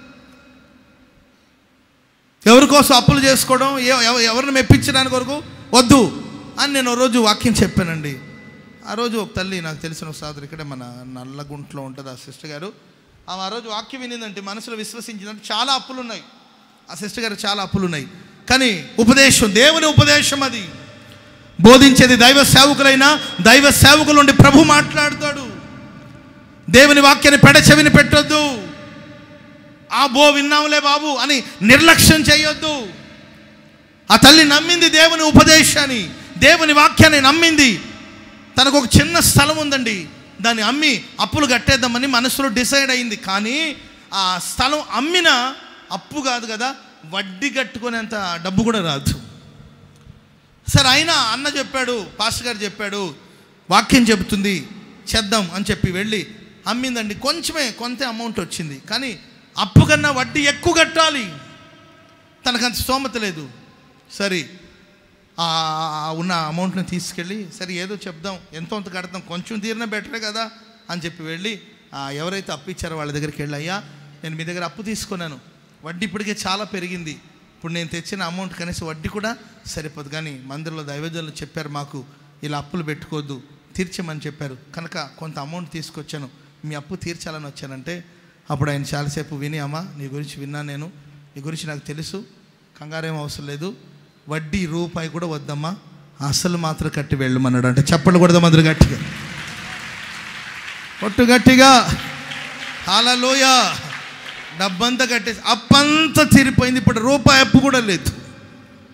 ఎవరి కోసం అప్పులు చేసుకోవడం ఎవ- ఎవ- ఎవరిని మెప్పించడానికి వరకు వద్దు అని నేను ఓ రోజు వాక్యం చెప్పానండి ఆ రోజు ఒక తల్లి నాకు తెలిసిన ఒక సోదరు ఇక్కడే మన నల్లగుంట్లో ఉంటుంది ఆ సిస్టర్ గారు ఆమె ఆ రోజు వాక్యం వినిందంటే మనసులో విశ్వసించిందంటే చాలా అప్పులు ఉన్నాయి ఆ సిస్టర్ గారు చాలా అప్పులు ఉన్నాయి కానీ ఉపదేశం దేవుని ఉపదేశం అది బోధించేది దైవ సేవకులైనా దైవ సేవకుల నుండి ప్రభు మాట్లాడతాడు దేవుని వాక్యాన్ని పెడచెవిని పెట్టొద్దు ఆ బో విన్నాంలే బాబు అని నిర్లక్ష్యం చేయొద్దు ఆ తల్లి నమ్మింది దేవుని ఉపదేశాన్ని దేవుని వాక్యాన్ని నమ్మింది తనకు ఒక చిన్న స్థలం ఉందండి దాన్ని అమ్మి అప్పులు కట్టేద్దామని మనసులో డిసైడ్ అయింది కానీ ఆ స్థలం అమ్మిన అప్పు కాదు కదా వడ్డీ కట్టుకునేంత డబ్బు కూడా రాదు సరే అయినా అన్న చెప్పాడు పాస్టర్ గారు చెప్పాడు వాక్యం చెబుతుంది చేద్దాం అని చెప్పి వెళ్ళి అమ్మిందండి కొంచెమే కొంత అమౌంట్ వచ్చింది కానీ అప్పు కన్నా వడ్డీ ఎక్కువ కట్టాలి తనకంత స్తోమత లేదు సరే ఆ ఆ ఉన్న అమౌంట్ని తీసుకెళ్ళి సరే ఏదో చెప్దాం ఎంతో అంత కడతాం కొంచెం తీరినా బెటరే కదా అని చెప్పి వెళ్ళి ఆ ఎవరైతే అప్పు ఇచ్చారో వాళ్ళ దగ్గరికి వెళ్ళి అయ్యా నేను మీ దగ్గర అప్పు తీసుకున్నాను వడ్డీ ఇప్పటికే చాలా పెరిగింది ఇప్పుడు నేను తెచ్చిన అమౌంట్ కనీసం వడ్డీ కూడా సరిపోదు కానీ మందిరంలో దైవజనులు చెప్పారు మాకు ఇలా అప్పులు పెట్టుకోవద్దు తీర్చమని చెప్పారు కనుక కొంత అమౌంట్ తీసుకొచ్చాను మీ అప్పు తీర్చాలని వచ్చానంటే అప్పుడు ఆయన చాలాసేపు విని అమ్మా నీ గురించి విన్నాను నేను నీ గురించి నాకు తెలుసు కంగారేం అవసరం లేదు వడ్డీ రూపాయి కూడా వద్దమ్మా అసలు మాత్రం కట్టి వెళ్ళమన్నాడు అంటే చెప్పలు కూడా మందులు గట్టిగా కొట్టు గట్టిగా హాలలోయ డబ్బంతా కట్టేసి అప్పంతా తీరిపోయింది ఇప్పుడు రూపాయి అప్పు కూడా లేదు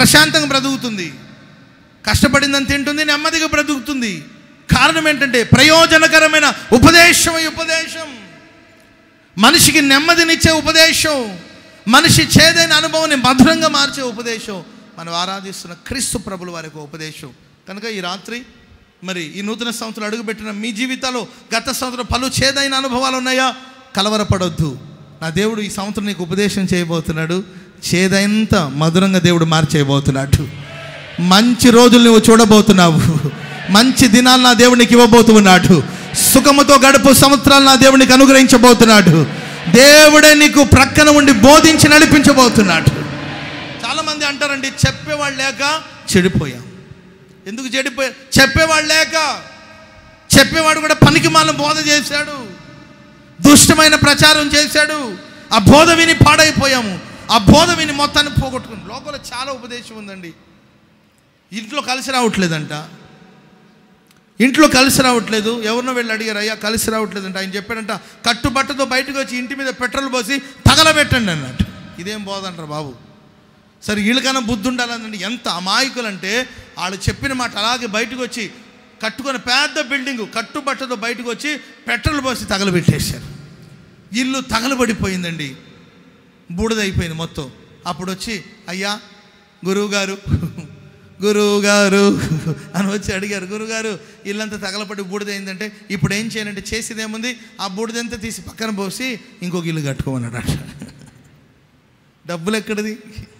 ప్రశాంతంగా బ్రతుకుతుంది కష్టపడిందని తింటుంది నెమ్మదిగా బ్రతుకుతుంది కారణం ఏంటంటే ప్రయోజనకరమైన ఉపదేశం ఈ ఉపదేశం మనిషికి నెమ్మదినిచ్చే ఉపదేశం మనిషి చేదైన అనుభవాన్ని మధురంగా మార్చే ఉపదేశం మనం ఆరాధిస్తున్న క్రీస్తు ప్రభుల వారి యొక్క ఉపదేశం కనుక ఈ రాత్రి మరి ఈ నూతన సంవత్సరం అడుగుపెట్టిన మీ జీవితాల్లో గత సంవత్సరం పలు చేదైన అనుభవాలు ఉన్నాయా కలవరపడొద్దు నా దేవుడు ఈ సంవత్సరం నీకు ఉపదేశం చేయబోతున్నాడు చేదైనంత మధురంగా దేవుడు మార్చేయబోతున్నాడు మంచి రోజులు నువ్వు చూడబోతున్నావు మంచి దినాలు నా దేవునికి ఇవ్వబోతున్నాడు సుఖముతో గడుపు సంవత్సరాలు నా దేవునికి అనుగ్రహించబోతున్నాడు దేవుడే నీకు ప్రక్కన ఉండి బోధించి నడిపించబోతున్నాడు చాలామంది అంటారండి చెప్పేవాళ్ళు లేక చెడిపోయాం ఎందుకు చెడిపోయా చెప్పేవాళ్ళు లేక చెప్పేవాడు కూడా పనికి మాలను బోధ చేశాడు దుష్టమైన ప్రచారం చేశాడు ఆ బోధ విని పాడైపోయాము ఆ బోధ విని మొత్తాన్ని పోగొట్టుకుని లోపల చాలా ఉపదేశం ఉందండి ఇంట్లో కలిసి రావట్లేదంట ఇంట్లో కలిసి రావట్లేదు ఎవరినో వెళ్ళి అడిగారు అయ్యా కలిసి రావట్లేదంట ఆయన చెప్పాడంట కట్టుబట్టతో బయటకు వచ్చి ఇంటి మీద పెట్రోల్ పోసి తగలబెట్టండి అన్నట్టు ఇదేం బోధంటారు బాబు సరే వీళ్ళకన్నా బుద్ధి ఉండాలంటే ఎంత అమాయకులంటే వాళ్ళు చెప్పిన మాట అలాగే బయటకు వచ్చి కట్టుకున్న పెద్ద బిల్డింగు కట్టుబట్టతో బయటకు వచ్చి పెట్రోల్ పోసి తగలబెట్టేశారు ఇల్లు తగలబడిపోయిందండి బూడిదైపోయింది మొత్తం అప్పుడు వచ్చి అయ్యా గురువుగారు గురువుగారు అని వచ్చి అడిగారు గురువుగారు ఇల్లంతా తగలపడి బూడిదైందంటే ఇప్పుడు ఏం చేయాలంటే చేసేది ఏముంది ఆ బూడిదంతా తీసి పక్కన పోసి ఇంకొక ఇల్లు కట్టుకోమన్నాడు అట డబ్బులు ఎక్కడిది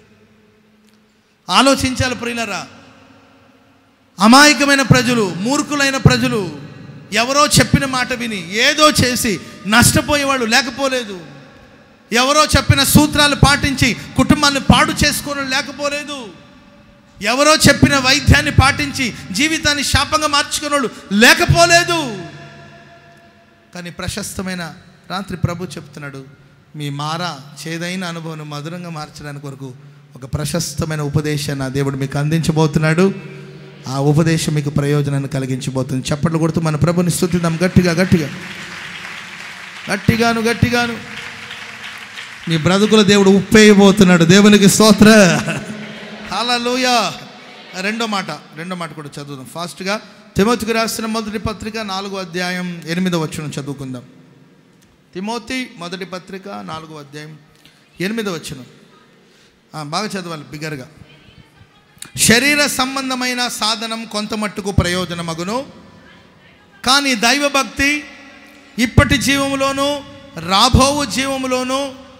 ఆలోచించాలి ప్రియులరా అమాయకమైన ప్రజలు మూర్ఖులైన ప్రజలు ఎవరో చెప్పిన మాట విని ఏదో చేసి నష్టపోయేవాళ్ళు లేకపోలేదు ఎవరో చెప్పిన సూత్రాలు పాటించి కుటుంబాన్ని పాడు చేసుకోవడం లేకపోలేదు ఎవరో చెప్పిన వైద్యాన్ని పాటించి జీవితాన్ని శాపంగా మార్చుకునే వాళ్ళు లేకపోలేదు కానీ ప్రశస్తమైన రాత్రి ప్రభు చెప్తున్నాడు మీ మారా చేదైన అనుభవం మధురంగా మార్చడానికి వరకు ఒక ప్రశస్తమైన ఉపదేశాన్ని ఆ దేవుడు మీకు అందించబోతున్నాడు ఆ ఉపదేశం మీకు ప్రయోజనాన్ని కలిగించబోతుంది చప్పట్లు కొడుతూ మన ప్రభుని స్థుతిద్దాం గట్టిగా గట్టిగా గట్టిగాను గట్టిగాను మీ బ్రతుకుల దేవుడు ఉప్పేయబోతున్నాడు దేవునికి స్తోత్ర హల్లెలూయ రెండో మాట రెండో మాట కూడా చదువుదాం ఫాస్ట్గా తిమోతికి రాసిన మొదటి పత్రిక నాలుగో అధ్యాయం ఎనిమిదో వచ్చిన చదువుకుందాం తిమోతి మొదటి పత్రిక నాలుగో అధ్యాయం ఎనిమిదో వచ్చిన బాగా చదవాలి బిగర్గా శరీర సంబంధమైన సాధనం కొంత మట్టుకు ప్రయోజనమగును కానీ దైవభక్తి ఇప్పటి జీవములోను రాబోవు జీవములోను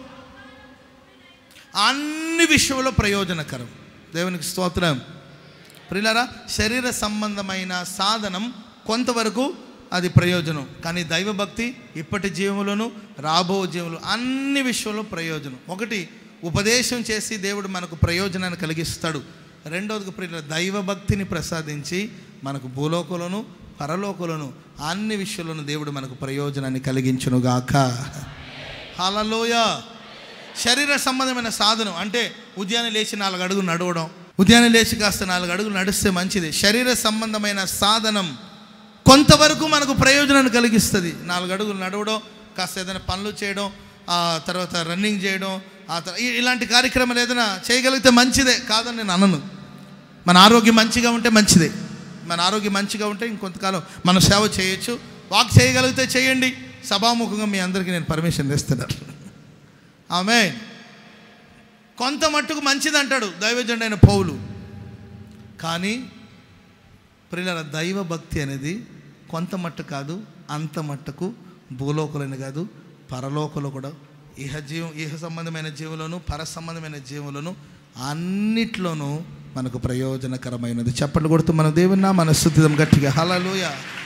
అన్ని విషయంలో ప్రయోజనకరం దేవునికి స్తోత్రం ప్రిలరా శరీర సంబంధమైన సాధనం కొంతవరకు అది ప్రయోజనం కానీ దైవభక్తి ఇప్పటి జీవములోను రాబో జీవులు అన్ని విషయంలో ప్రయోజనం ఒకటి ఉపదేశం చేసి దేవుడు మనకు ప్రయోజనాన్ని కలిగిస్తాడు రెండవది ప్రియుల దైవభక్తిని ప్రసాదించి మనకు భూలోకంలోను పరలోకంలోను అన్ని విషయంలోనూ దేవుడు మనకు ప్రయోజనాన్ని కలిగించునుగాక హలలోయ శరీర సంబంధమైన సాధనం అంటే ఉదయాన్నే లేచి నాలుగు అడుగులు నడవడం ఉదయాన్నే లేచి కాస్త నాలుగు అడుగులు నడిస్తే మంచిది శరీర సంబంధమైన సాధనం కొంతవరకు మనకు ప్రయోజనాన్ని కలిగిస్తుంది నాలుగు అడుగులు నడవడం కాస్త ఏదైనా పనులు చేయడం ఆ తర్వాత రన్నింగ్ చేయడం ఆ తర్వాత ఇ- ఇలాంటి కార్యక్రమాలు ఏదైనా చేయగలిగితే మంచిదే కాదని నేను అనను మన ఆరోగ్యం మంచిగా ఉంటే మంచిదే మన ఆరోగ్యం మంచిగా ఉంటే ఇంకొంతకాలం మనం సేవ చేయొచ్చు వాక్ చేయగలిగితే చేయండి సభాముఖంగా మీ అందరికీ నేను పర్మిషన్ ఇస్తున్నాను ఆమె కొంత మట్టుకు మంచిది అంటాడు దైవజనుడు అయిన పౌలు కానీ ప్రియుల దైవ భక్తి అనేది కొంత మట్టు కాదు అంత మట్టుకు భూలోకులని కాదు పరలోకలు కూడా ఇహ జీవం ఇహ సంబంధమైన జీవులను పర సంబంధమైన జీవులను అన్నిట్లోనూ మనకు ప్రయోజనకరమైనది చప్పట్లు కొడుతూ మన దేవుని మన స్థుతిదం గట్టిగా హలలోయ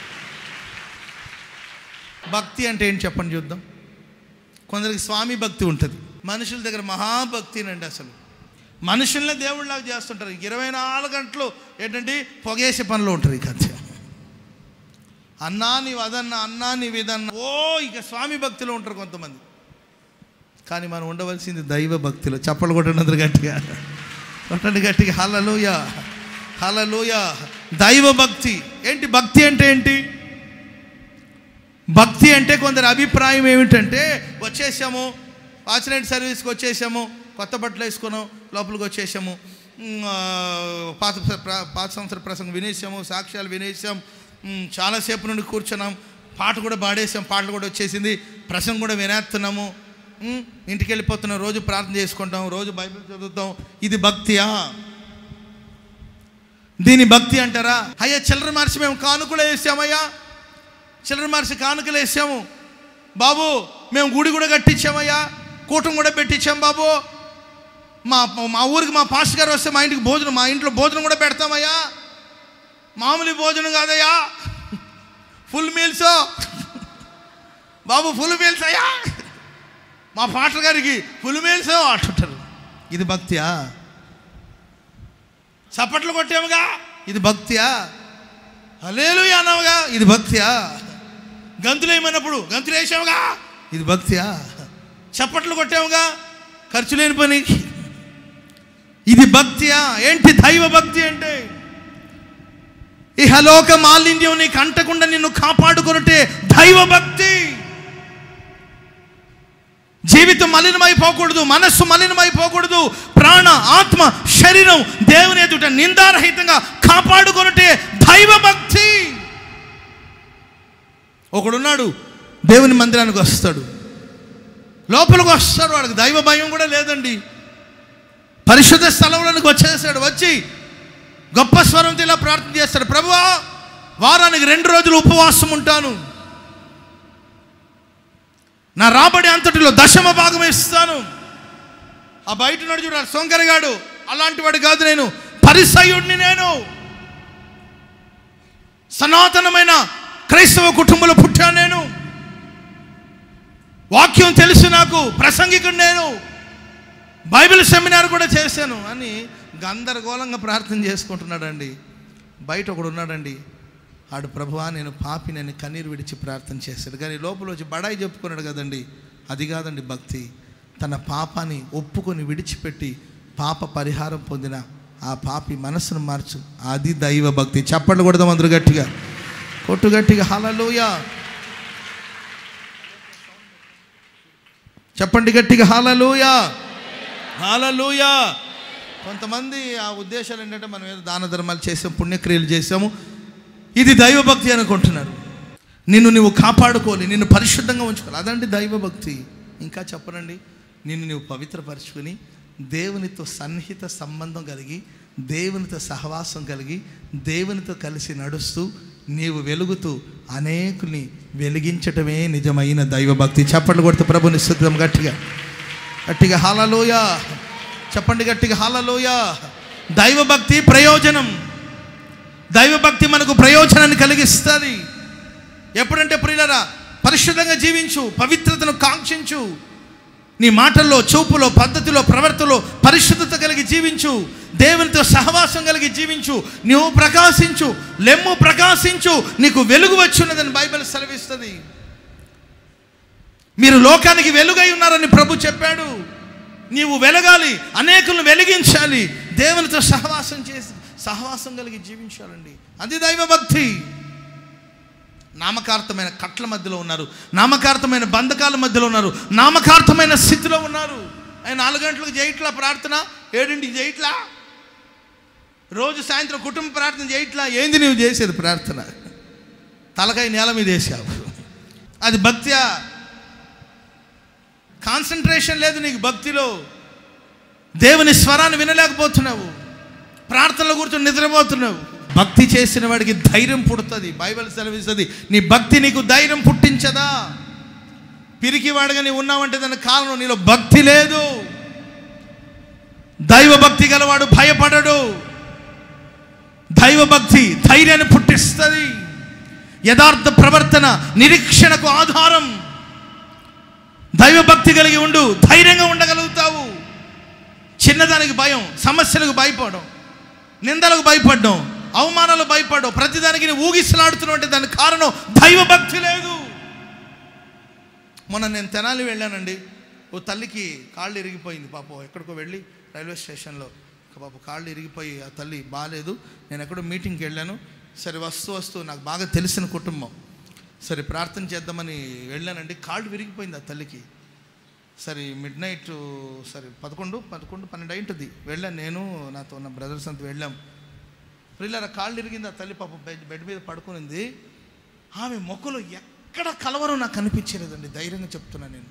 భక్తి అంటే ఏంటి చెప్పండి చూద్దాం కొందరికి స్వామి భక్తి ఉంటుంది మనుషుల దగ్గర మహాభక్తినండి అసలు మనుషుల్నే దేవుళ్ళలాగా చేస్తుంటారు ఇరవై నాలుగు గంటలు ఏంటంటే పొగేసే పనిలో ఉంటారు ఇక అంతే అన్నా నీవు అదన్నా అన్నా నీవు ఇదన్నా ఓ ఇక స్వామి భక్తిలో ఉంటారు కొంతమంది కానీ మనం ఉండవలసింది దైవ భక్తిలో చప్పలు కొట్టినందుకు గట్టిగా కొట్టండి గట్టిగా హలలోయ హలలోయ దైవ భక్తి ఏంటి భక్తి అంటే ఏంటి భక్తి అంటే కొందరి అభిప్రాయం ఏమిటంటే వచ్చేసాము వాచ్నైట్ సర్వీస్కి వచ్చేసాము కొత్త బట్టలు వేసుకున్నాం లోపలికి వచ్చేసాము మ్, ఆ, పాత ప్ర- పాత సంవత్సర ప్రసంగం వినేసాము సాక్ష్యాలు వినేసాం మ్, చాలాసేపు నుండి కూర్చున్నాం పాట కూడా పాడేసాం పాటలు కూడా వచ్చేసింది ప్రసంగం కూడా వినేస్తున్నాము మ్, ఇంటికి వెళ్ళిపోతున్నాం రోజు ప్రార్థన చేసుకుంటాం రోజు బైబిల్ చదువుతాం ఇది భక్తియా దీని భక్తి అంటారా అయ్యా చిల్లర మార్చి మేము కానుకలు వేసామయ్యా చిల్లర మార్చి కానుకలు వేసాము బాబు మేము గుడి కూడా కట్టించామయ్యా కూటం కూడా పెట్టించాం బాబు మా మా ఊరికి మా పాస్టర్ గారు వస్తే మా ఇంటికి భోజనం మా ఇంట్లో భోజనం కూడా పెడతామయ్యా మామూలు భోజనం కాదయ్యా ఫుల్ మీల్స్ బాబు ఫుల్ మీల్స్ అయ్యా మా పాస్టర్ గారికి ఫుల్ మీల్స్ అంటుంటారు ఇది భక్తియా చప్పట్లు కొట్టాముగా ఇది భక్తియా అలేలు అన్నావుగా ఇది భక్తియా గంతులు వేయమన్నప్పుడు గంతులు వేసాముగా ఇది భక్తియా చప్పట్లు కొట్టాముగా ఖర్చు లేని పని ఇది భక్తియా ఏంటి దైవ భక్తి అంటే ఇహలోక మాలిన్యం నీకు అంటకుండా నిన్ను కాపాడుకున్నట్టే దైవ భక్తి జీవితం మలినమైపోకూడదు మనస్సు మలినమైపోకూడదు ప్రాణ ఆత్మ శరీరం దేవుని ఎదుట నిందారహితంగా కాపాడుకొనటే దైవ భక్తి ఒకడున్నాడు దేవుని మందిరానికి వస్తాడు లోపలికి వస్తాడు వాడికి దైవ భయం కూడా లేదండి పరిశుద్ధ స్థలంలోనికి వచ్చేసాడు వచ్చి గొప్ప స్వరంతో ఇలా ప్రార్థన చేస్తాడు ప్రభువా వారానికి రెండు రోజులు ఉపవాసం ఉంటాను నా రాబడి అంతటిలో దశమ భాగం ఇస్తాను ఆ బయట ఉన్నాడు చూడాలి సొంకరగాడు అలాంటి వాడు కాదు నేను పరిసయుడిని నేను సనాతనమైన క్రైస్తవ కుటుంబంలో పుట్టాను నేను వాక్యం తెలుసు నాకు ప్రసంగికుడు నేను బైబిల్ సెమినార్ కూడా చేశాను అని గందరగోళంగా ప్రార్థన చేసుకుంటున్నాడండి బయట ఒకడు ఉన్నాడండి ఆడు ప్రభువా నేను పాపినని కన్నీరు విడిచి ప్రార్థన చేశాడు కానీ లోపల వచ్చి బడాయి చెప్పుకున్నాడు కదండి అది కాదండి భక్తి తన పాపాన్ని ఒప్పుకొని విడిచిపెట్టి పాప పరిహారం పొందిన ఆ పాపి మనసును మార్చు అది దైవ భక్తి చప్పట్లు కొడదాం అందరూ గట్టిగా కొట్టు గట్టిగా హలలోయ చెప్పండి గట్టిగా హాలలోయ హాలలోయ కొంతమంది ఆ ఉద్దేశాలు ఏంటంటే మనం ఏదో దాన ధర్మాలు చేసాం పుణ్యక్రియలు చేసాము ఇది దైవభక్తి అనుకుంటున్నారు నిన్ను నువ్వు కాపాడుకోవాలి నిన్ను పరిశుద్ధంగా ఉంచుకోవాలి అదండి దైవభక్తి ఇంకా చెప్పనండి నిన్ను నువ్వు పవిత్రపరచుకొని దేవునితో సన్నిహిత సంబంధం కలిగి దేవునితో సహవాసం కలిగి దేవునితో కలిసి నడుస్తూ నీవు వెలుగుతూ అనేకుల్ని వెలిగించటమే నిజమైన దైవభక్తి చప్పట్లు కొడుతూ ప్రభుని స్థుతం గట్టిగా గట్టిగా హాలలోయ చెప్పండి గట్టిగా హాలలోయ దైవభక్తి ప్రయోజనం దైవభక్తి మనకు ప్రయోజనాన్ని కలిగిస్తుంది ఎప్పుడంటే ప్రియులరా పరిశుద్ధంగా జీవించు పవిత్రతను కాంక్షించు నీ మాటల్లో చూపులో పద్ధతిలో ప్రవర్తనలో పరిశుద్ధత కలిగి జీవించు దేవునితో సహవాసం కలిగి జీవించు నువ్వు ప్రకాశించు లెమ్ము ప్రకాశించు నీకు వెలుగు వచ్చున్నదని బైబిల్ సెలవిస్తుంది మీరు లోకానికి వెలుగై ఉన్నారని ప్రభు చెప్పాడు నీవు వెలగాలి అనేకులను వెలిగించాలి దేవునితో సహవాసం చేసి సహవాసం కలిగి జీవించాలండి అది దైవభక్తి నామకార్థమైన కట్ల మధ్యలో ఉన్నారు నామకార్థమైన బంధకాల మధ్యలో ఉన్నారు నామకార్థమైన స్థితిలో ఉన్నారు ఆయన నాలుగు గంటలకు చేయట్లా ప్రార్థన ఏడింటికి చేయట్లా రోజు సాయంత్రం కుటుంబ ప్రార్థన చేయట్లా ఏంది నువ్వు చేసేది ప్రార్థన తలకాయ నేల మీద వేసావు అది భక్త్యా కాన్సన్ట్రేషన్ లేదు నీకు భక్తిలో దేవుని స్వరాన్ని వినలేకపోతున్నావు ప్రార్థనలో కూర్చొని నిద్రపోతున్నావు భక్తి చేసిన వాడికి ధైర్యం పుడుతుంది బైబిల్ సెలవిస్తుంది నీ భక్తి నీకు ధైర్యం పుట్టించదా పిరికివాడుగా నీవు ఉన్నావంటే దానికి కారణం నీలో భక్తి లేదు దైవ భక్తి గలవాడు భయపడడు దైవభక్తి ధైర్యాన్ని పుట్టిస్తుంది యథార్థ ప్రవర్తన నిరీక్షణకు ఆధారం దైవభక్తి కలిగి ఉండు ధైర్యంగా ఉండగలుగుతావు చిన్నదానికి భయం సమస్యలకు భయపడడం నిందలకు భయపడడం అవమానాలు భయపడడం ప్రతిదానికి నువ్వు ఊగిసలాడుతున్నావు అంటే దానికి కారణం దైవభక్తి లేదు మొన్న నేను తెనాలి వెళ్ళానండి ఓ తల్లికి కాళ్ళు ఇరిగిపోయింది పాపం ఎక్కడికో వెళ్ళి రైల్వే స్టేషన్లో ఒక పాప కాళ్ళు ఇరిగిపోయి ఆ తల్లి బాగాలేదు నేను ఎక్కడో మీటింగ్కి వెళ్ళాను సరే వస్తూ వస్తూ నాకు బాగా తెలిసిన కుటుంబం సరే ప్రార్థన చేద్దామని వెళ్ళానండి కాళ్ళు విరిగిపోయింది ఆ తల్లికి సరే మిడ్ నైట్ సరే పదకొండు పదకొండు పన్నెండు అయింటుంది వెళ్ళాను నేను నాతో ఉన్న బ్రదర్స్ అంతా వెళ్ళాం పిల్లల కాళ్ళు ఇరిగింది ఆ తల్లి పాప బెడ్ బెడ్ మీద పడుకునింది ఆమె మొక్కలు ఎక్కడ కలవరం నాకు కనిపించలేదండి ధైర్యంగా చెప్తున్నా నేను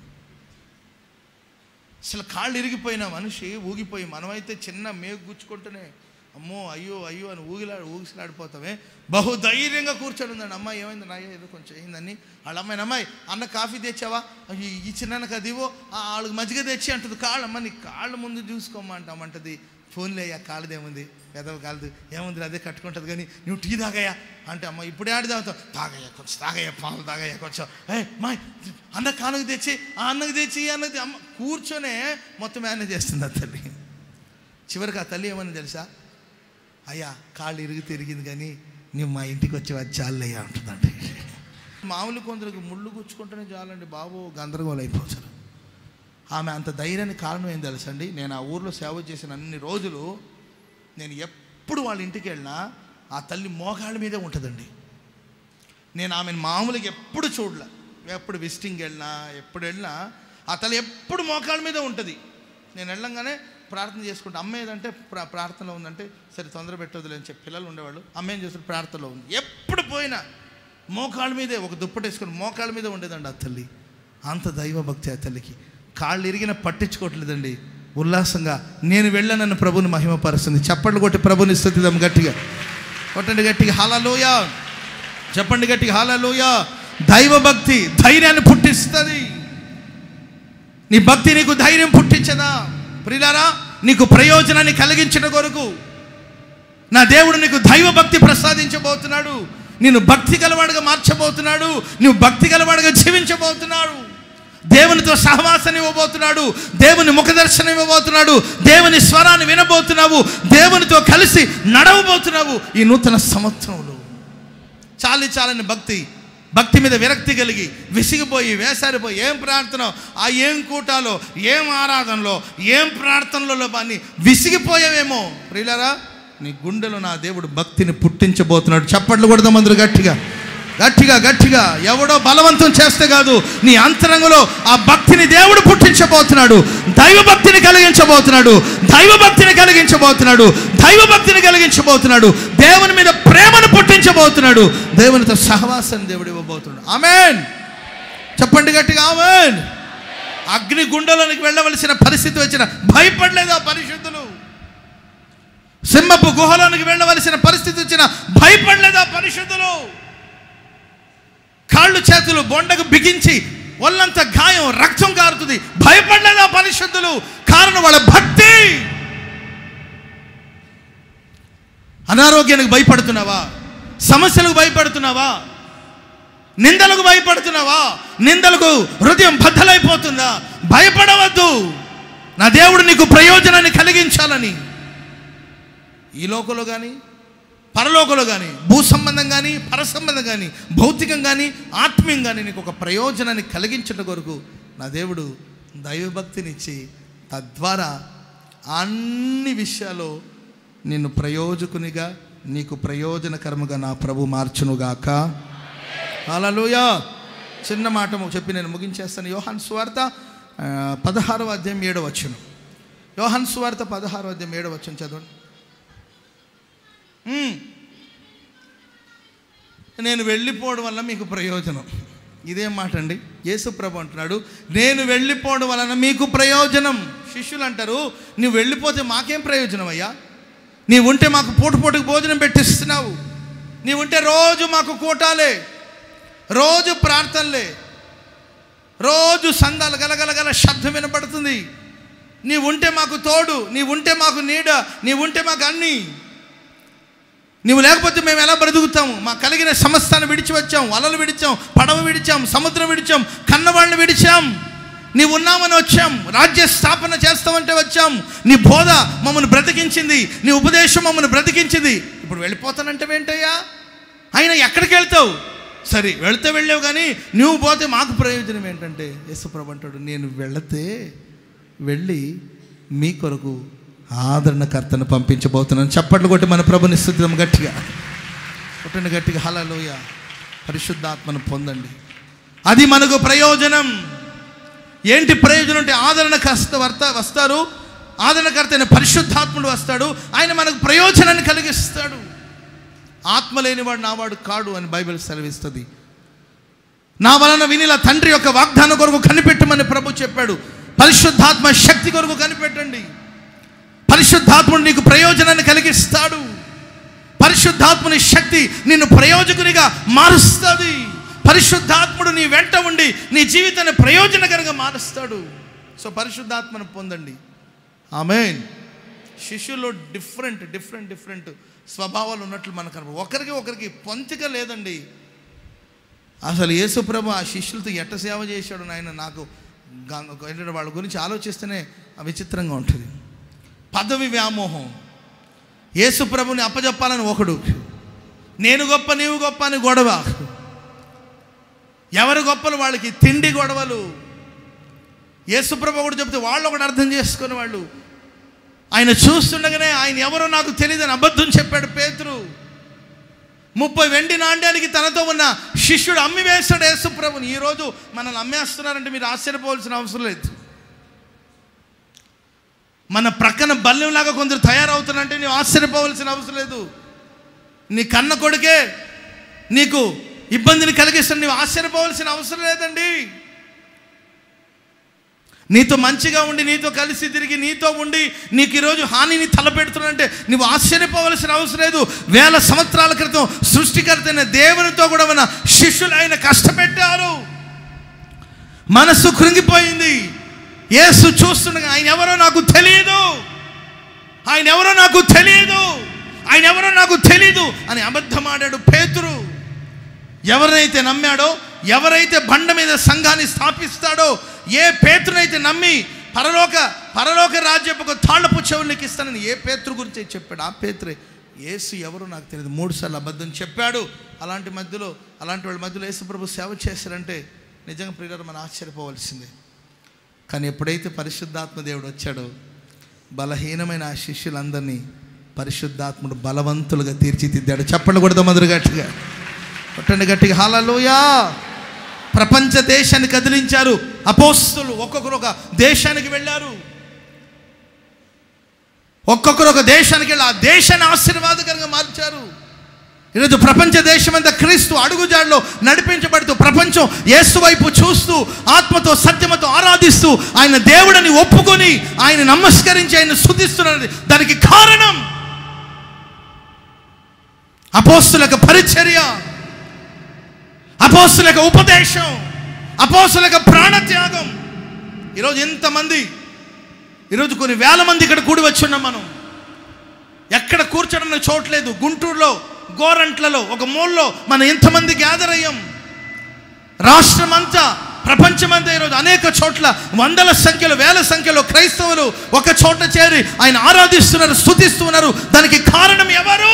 అసలు కాళ్ళు ఇరిగిపోయిన మనిషి ఊగిపోయి మనమైతే చిన్న మేకు గుచ్చుకుంటూనే అమ్మో అయ్యో అయ్యో అని ఊగిలా ఊగిసలాడిపోతామే బహు ధైర్యంగా కూర్చొని ఉందండి అమ్మాయి ఏమైంది నా ఏదో కొంచెం అయిందని వాళ్ళ అమ్మాయిని అమ్మాయి అన్న కాఫీ తెచ్చావా ఈ ఈ చిన్నకి అది ఇవ్వు ఆ వాళ్ళకి మజ్జిగ తెచ్చి అంటుంది కాళ్ళు అమ్మ నీ కాళ్ళు ముందు చూసుకోమంటామంటది ఫోన్లే అయ్యా కాళ్ళదేముంది పెదవి కాలదు ఏముంది అదే కట్టుకుంటుంది కానీ నువ్వు టీ తాగయ్యా అంటే అమ్మ ఇప్పుడే ఆడి తాగుతావు తాగయ్యా కొంచెం తాగయ్యా పాలు తాగయ్యా కొంచెం ఏ మా అన్న కానుక తెచ్చి ఆ అన్నకు తెచ్చి ఈ అన్నది అమ్మ కూర్చొనే మొత్తం మేనేజ్ చేస్తుంది ఆ తల్లి చివరికి ఆ తల్లి ఏమని తెలుసా అయ్యా కాళ్ళు ఇరిగి తిరిగింది కానీ నువ్వు మా ఇంటికి వచ్చి వచ్చి చాలయ్యా అంటుందండి మామూలు కొందరికి ముళ్ళు గుచ్చుకుంటేనే చాలండి బాబు గందరగోళం అయిపోతారు ఆమె అంత ధైర్యానికి కారణం ఏం తెలుసండి నేను ఆ ఊర్లో సేవ చేసిన అన్ని రోజులు నేను ఎప్పుడు వాళ్ళ ఇంటికి వెళ్ళినా ఆ తల్లి మోకాళ్ళ మీదే ఉంటుందండి నేను ఆమెను మామూలుగా ఎప్పుడు చూడలే ఎప్పుడు విజిటింగ్ వెళ్ళినా ఎప్పుడు వెళ్ళినా ఆ తల్లి ఎప్పుడు మోకాళ్ళ మీద ఉంటుంది నేను వెళ్ళంగానే ప్రార్థన చేసుకుంటా అమ్మ ఏదంటే ప్రా ప్రార్థనలో ఉందంటే సరే తొందర పెట్టొద్దులే అని చెప్పి పిల్లలు ఉండేవాళ్ళు అమ్మ ఏం చేస్తారు ప్రార్థనలో ఉంది ఎప్పుడు పోయినా మోకాళ్ళ మీదే ఒక దుప్పటి వేసుకొని మోకాళ్ళ మీద ఉండేదండి ఆ తల్లి అంత దైవభక్తి ఆ తల్లికి కాళ్ళు ఇరిగిన పట్టించుకోవట్లేదండి ఉల్లాసంగా నేను వెళ్ళానన్న ప్రభుని మహిమపరుస్తుంది చప్పట్లు కొట్టి ప్రభుని స్థుతిద్దాం గట్టిగా కొట్టండి గట్టిగా హాలలోయ చెప్పండి గట్టిగా హాలలోయ దైవభక్తి ధైర్యాన్ని పుట్టిస్తుంది నీ భక్తి నీకు ధైర్యం పుట్టించదా ప్రిలారా నీకు ప్రయోజనాన్ని కలిగించిన కొరకు నా దేవుడు నీకు దైవ భక్తి ప్రసాదించబోతున్నాడు నేను భక్తి గలవాడుగా మార్చబోతున్నాడు నువ్వు భక్తి గలవాడుగా జీవించబోతున్నాడు దేవునితో సహవాసాన్ని ఇవ్వబోతున్నాడు దేవుని ముఖదర్శనం ఇవ్వబోతున్నాడు దేవుని స్వరాన్ని వినబోతున్నావు దేవునితో కలిసి నడవబోతున్నావు ఈ నూతన సంవత్సరంలో చాలి చాలని భక్తి భక్తి మీద విరక్తి కలిగి విసిగిపోయి వేసారిపోయి ఏం ప్రార్థన ఆ ఏం కూటాలో ఏం ఆరాధనలో ఏం ప్రార్థనలలో అని విసిగిపోయావేమో ప్రియులారా నీ గుండెలో నా దేవుడు భక్తిని పుట్టించబోతున్నాడు చప్పట్లు కొడదాం అందరూ గట్టిగా గట్టిగా గట్టిగా ఎవడో బలవంతం చేస్తే కాదు నీ అంతరంగంలో ఆ భక్తిని దేవుడు పుట్టించబోతున్నాడు దైవ భక్తిని కలిగించబోతున్నాడు దైవ భక్తిని కలిగించబోతున్నాడు దైవ భక్తిని కలిగించబోతున్నాడు దేవుని మీద ప్రేమను పుట్టించబోతున్నాడు దేవునితో సహవాసాన్ని దేవుడు ఇవ్వబోతున్నాడు ఆమెన్ చెప్పండి గట్టిగా ఆమెన్ అగ్ని గుండెలోనికి వెళ్ళవలసిన పరిస్థితి వచ్చిన భయపడలేదా పరిశుద్ధులు సింహపు గుహలోనికి వెళ్ళవలసిన పరిస్థితి వచ్చిన భయపడలేదా పరిశుద్ధులు కాళ్ళు చేతులు బొండకు బిగించి ఒళ్ళంత గాయం రక్తం కారుతుంది భయపడలేదా పరిశుద్ధులు కారణం వాళ్ళ భక్తి అనారోగ్యానికి భయపడుతున్నావా సమస్యలకు భయపడుతున్నావా నిందలకు భయపడుతున్నావా నిందలకు హృదయం బద్దలైపోతుందా భయపడవద్దు నా దేవుడు నీకు ప్రయోజనాన్ని కలిగించాలని ఈ లోకంలో కానీ పరలోకంలో కానీ భూ సంబంధం కానీ పర సంబంధం కానీ భౌతికం కానీ ఆత్మీయం కానీ నీకు ఒక ప్రయోజనాన్ని కలిగించట కొరకు నా దేవుడు దైవభక్తినిచ్చి తద్వారా అన్ని విషయాల్లో నిన్ను ప్రయోజకునిగా నీకు ప్రయోజనకరముగా నా ప్రభు మార్చునుగాక హల్లెలూయా చిన్న మాట చెప్పి నేను ముగించేస్తాను యోహాన్ స్వార్త ఆ, పదహారవ అధ్యాయం ఏడవ వచ్చును యోహాన్ స్వార్త పదహారవ అధ్యాయం ఏడవ వచ్చును చదవండి మ్మ్. నేను వెళ్ళిపోవడం వల్ల మీకు ప్రయోజనం ఇదేం మాట అండి యేసు ప్రభు అంటున్నాడు నేను వెళ్ళిపోవడం వలన మీకు ప్రయోజనం శిష్యులు అంటారు నువ్వు వెళ్ళిపోతే మాకేం ప్రయోజనం అయ్యా నీవు ఉంటే మాకు పూట పూటకు భోజనం పెట్టిస్తున్నావు నీవు ఉంటే రోజు మాకు కూటాలే రోజు ప్రార్థనలే రోజు సందాలు గలగలగల శబ్దం వినపడుతుంది నీ ఉంటే మాకు తోడు నీ ఉంటే మాకు నీడ నీ ఉంటే మాకు అన్నీ నీవు లేకపోతే మేము ఎలా బ్రతుకుతాము మా కలిగిన సమస్తాన్ని విడిచి వచ్చాం వలలు విడిచాం పడవ విడిచాం సముద్రం విడిచాం కన్నవాళ్ళని విడిచాం నీవు ఉన్నామని వచ్చాం రాజ్య స్థాపన చేస్తామంటే వచ్చాం నీ బోధ మమ్మల్ని బ్రతికించింది నీ ఉపదేశం మమ్మల్ని బ్రతికించింది ఇప్పుడు వెళ్ళిపోతానంటే ఏంటయ్యా అయినా ఎక్కడికి వెళ్తావు సరే వెళ్తే వెళ్ళావు కానీ నువ్వు పోతే మాకు ప్రయోజనం ఏంటంటే యేసుప్రభు అంటాడు నేను వెళితే వెళ్ళి మీ కొరకు ఆదరణకర్తను పంపించబోతున్నాను చప్పట్లు కొట్టి మన ప్రభుని స్థుతిద్దాం గట్టిగా కొట్టండి గట్టిగా హలలోయ పరిశుద్ధాత్మను పొందండి అది మనకు ప్రయోజనం ఏంటి ప్రయోజనం అంటే ఆదరణకర్త వర్త వస్తారు ఆదరణకర్త అయిన పరిశుద్ధాత్ముడు వస్తాడు ఆయన మనకు ప్రయోజనాన్ని కలిగిస్తాడు ఆత్మ లేనివాడు నావాడు కాడు అని బైబిల్ సెలవిస్తుంది నా వలన వినిల తండ్రి యొక్క వాగ్దానం కొరకు కనిపెట్టమని ప్రభు చెప్పాడు పరిశుద్ధాత్మ శక్తి కొరకు కనిపెట్టండి పరిశుద్ధాత్ముడు నీకు ప్రయోజనాన్ని కలిగిస్తాడు పరిశుద్ధాత్ముని శక్తి నిన్ను ప్రయోజకునిగా మారుస్తుంది పరిశుద్ధాత్ముడు నీ వెంట ఉండి నీ జీవితాన్ని ప్రయోజనకరంగా మారుస్తాడు సో పరిశుద్ధాత్మను పొందండి ఆమెన్ శిష్యుల్లో డిఫరెంట్ డిఫరెంట్ డిఫరెంట్ స్వభావాలు ఉన్నట్లు మనకు కనపడు ఒకరికి ఒకరికి పొంతిక లేదండి అసలు యేసుప్రభు ఆ శిష్యులతో ఎట్ట సేవ చేశాడు నాయన నాకు గా- ఏంటంటే వాళ్ళ గురించి ఆలోచిస్తేనే విచిత్రంగా ఉంటుంది పదవి వ్యామోహం యేసుప్రభుని అప్పజెప్పాలని ఒకడు నేను గొప్ప నీవు గొప్ప అని గొడవ ఎవరి గొప్పలు వాళ్ళకి తిండి గొడవలు యేసుప్రభు ఒకటి చెప్తే వాళ్ళు ఒకటి అర్థం చేసుకునే వాళ్ళు ఆయన చూస్తుండగానే ఆయన ఎవరో నాకు తెలియదని అబద్ధం చెప్పాడు పేతురు ముప్పై వెండి నాణ్యానికి తనతో ఉన్న శిష్యుడు అమ్మి వేస్తాడు యేసుప్రభుని ఈరోజు మనల్ని అమ్మేస్తున్నారంటే మీరు ఆశ్చర్యపోవాల్సిన అవసరం లేదు మన ప్రక్కన బల్లెంలాగా కొందరు తయారవుతున్నారంటే నీవు ఆశ్చర్యపోవాల్సిన అవసరం లేదు నీ కన్న కొడుకే నీకు ఇబ్బందిని కలిగిస్తాడు నీవు ఆశ్చర్యపోవాల్సిన అవసరం లేదండి నీతో మంచిగా ఉండి నీతో కలిసి తిరిగి నీతో ఉండి నీకు ఈరోజు హానిని తలపెడుతున్నాడంటే నువ్వు ఆశ్చర్యపోవలసిన అవసరం లేదు వేల సంవత్సరాల క్రితం సృష్టికర్త అయిన దేవునితో కూడా మన శిష్యులు ఆయన కష్టపెట్టారు మనసు కృంగిపోయింది యేసు చూస్తుండగా ఆయన ఎవరో నాకు తెలియదు ఆయన ఎవరో నాకు తెలియదు ఆయన ఎవరో నాకు తెలియదు అని అబద్ధమాడాడు పేతురు ఎవరినైతే నమ్మాడో ఎవరైతే బండ మీద సంఘాన్ని స్థాపిస్తాడో ఏ పేతునైతే నమ్మి పరలోక పరలోక రాజ్యపు ఒక తాళ్ళపు చెవులకి ఇస్తానని ఏ పేతురు గురించి చెప్పాడు ఆ పేతురే యేసు ఎవరు నాకు తెలియదు మూడు సార్లు అబద్ధం చెప్పాడు అలాంటి మధ్యలో అలాంటి వాళ్ళ మధ్యలో యేసు ప్రభు సేవ చేశారంటే నిజంగా ప్రియులు మనం ఆశ్చర్యపోవలసిందే కానీ ఎప్పుడైతే పరిశుద్ధాత్మ దేవుడు వచ్చాడో బలహీనమైన ఆ శిష్యులందరినీ పరిశుద్ధాత్ముడు బలవంతులుగా తీర్చిదిద్దాడు చెప్పండి కూడా మొదలు గట్టిగా కొట్టండి గట్టిగా హాలలోయా ప్రపంచ దేశాన్ని కదిలించారు అపోస్తులు ఒక్కొక్కరు ఒక దేశానికి వెళ్ళారు ఒక్కొక్కరు ఒక దేశానికి వెళ్ళి ఆ దేశాన్ని ఆశీర్వాదకరంగా మార్చారు ఈరోజు ప్రపంచ దేశమంతా క్రీస్తు అడుగుజాడలో నడిపించబడుతూ ప్రపంచం యేసు వైపు చూస్తూ ఆత్మతో సత్యమతో ఆరాధిస్తూ ఆయన దేవుడని ఒప్పుకొని ఆయన నమస్కరించి ఆయన స్థుతిస్తున్నారు దానికి కారణం అపోస్తుల పరిచర్య అపోస్తుల ఉపదేశం అపోస్తుల ప్రాణత్యాగం ఈరోజు ఎంతమంది ఈరోజు కొన్ని వేల మంది ఇక్కడ కూడి వచ్చున్నాం మనం ఎక్కడ కూర్చోడం చోట్లేదు గుంటూరులో గోరంట్లలో ఒక మూలలో మనం ఎంతమంది గ్యాదర్ అయ్యాం రాష్ట్రమంతా ప్రపంచమంతా ఈరోజు అనేక చోట్ల వందల సంఖ్యలో వేల సంఖ్యలో క్రైస్తవులు ఒక చోట చేరి ఆయన ఆరాధిస్తున్నారు స్థుతిస్తున్నారు దానికి కారణం ఎవరు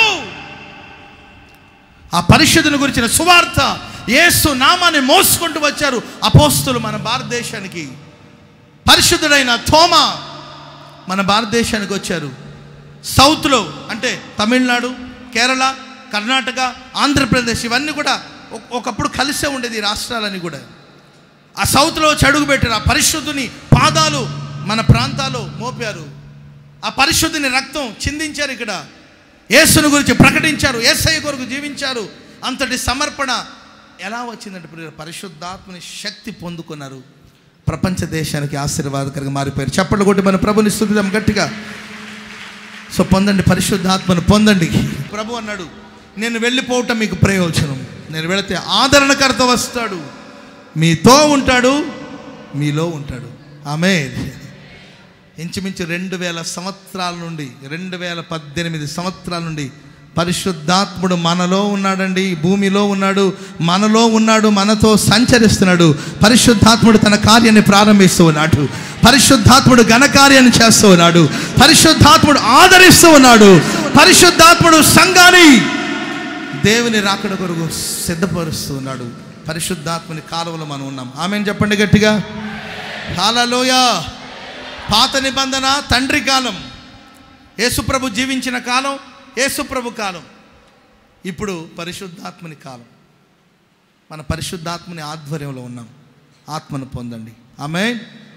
ఆ పరిశుద్ధుని గురించిన సువార్త యేసు నామాన్ని మోసుకుంటూ వచ్చారు అపోస్తులు మన భారతదేశానికి పరిశుద్ధుడైన థోమా మన భారతదేశానికి వచ్చారు సౌత్లో అంటే తమిళనాడు కేరళ కర్ణాటక ఆంధ్రప్రదేశ్ ఇవన్నీ కూడా ఒక- ఒకప్పుడు కలిసే ఉండేది ఈ రాష్ట్రాలన్నీ కూడా ఆ సౌత్లో చడుగు పెట్టారు ఆ పరిశుద్ధుని పాదాలు మన ప్రాంతాల్లో మోపారు ఆ పరిశుద్ధిని రక్తం చిందించారు ఇక్కడ యేసుని గురించి ప్రకటించారు యేసయ్య కొరకు జీవించారు అంతటి సమర్పణ ఎలా వచ్చిందంటే ప్రియులారా, పరిశుద్ధాత్మని శక్తి పొందుకున్నారు ప్రపంచ దేశానికి ఆశీర్వాదకరంగా మారిపోయారు చప్పట్లు కొట్టి మన ప్రభుని స్థుతిద్దాం గట్టిగా సో పొందండి పరిశుద్ధాత్మను పొందండి ప్రభు అన్నాడు నేను వెళ్ళిపోవటం మీకు ప్రయోజనం నేను వెళితే ఆదరణకర్త వస్తాడు మీతో ఉంటాడు మీలో ఉంటాడు ఆమె ఇంచుమించు రెండు వేల సంవత్సరాల నుండి రెండు వేల పద్దెనిమిది సంవత్సరాల నుండి పరిశుద్ధాత్ముడు మనలో ఉన్నాడండి ఈ భూమిలో ఉన్నాడు మనలో ఉన్నాడు మనతో సంచరిస్తున్నాడు పరిశుద్ధాత్ముడు తన కార్యాన్ని ప్రారంభిస్తూ ఉన్నాడు పరిశుద్ధాత్ముడు ఘనకార్యాన్ని చేస్తూ ఉన్నాడు పరిశుద్ధాత్ముడు ఆదరిస్తూ ఉన్నాడు పరిశుద్ధాత్ముడు సంఘాన్ని దేవుని రాకడ కొరకు సిద్ధపరుస్తూ ఉన్నాడు పరిశుద్ధాత్మని కాలువలో మనం ఉన్నాం ఆమెను చెప్పండి గట్టిగా హాలలోయ పాత నిబంధన తండ్రి కాలం యేసుప్రభు జీవించిన కాలం యేసుప్రభు కాలం ఇప్పుడు పరిశుద్ధాత్మని కాలం మన పరిశుద్ధాత్మని ఆధ్వర్యంలో ఉన్నాం ఆత్మను పొందండి ఆమె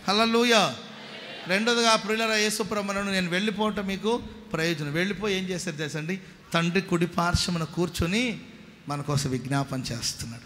హల్లెలూయా రెండోదిగా ప్రియులరా యేసుప్రమణను నేను వెళ్ళిపోవటం మీకు ప్రయోజనం వెళ్ళిపోయి ఏం చేస్తారు తెలుసండి తండ్రి కుడి పార్శ్వమున కూర్చొని మన కోసం విజ్ఞాపన చేస్తున్నాడు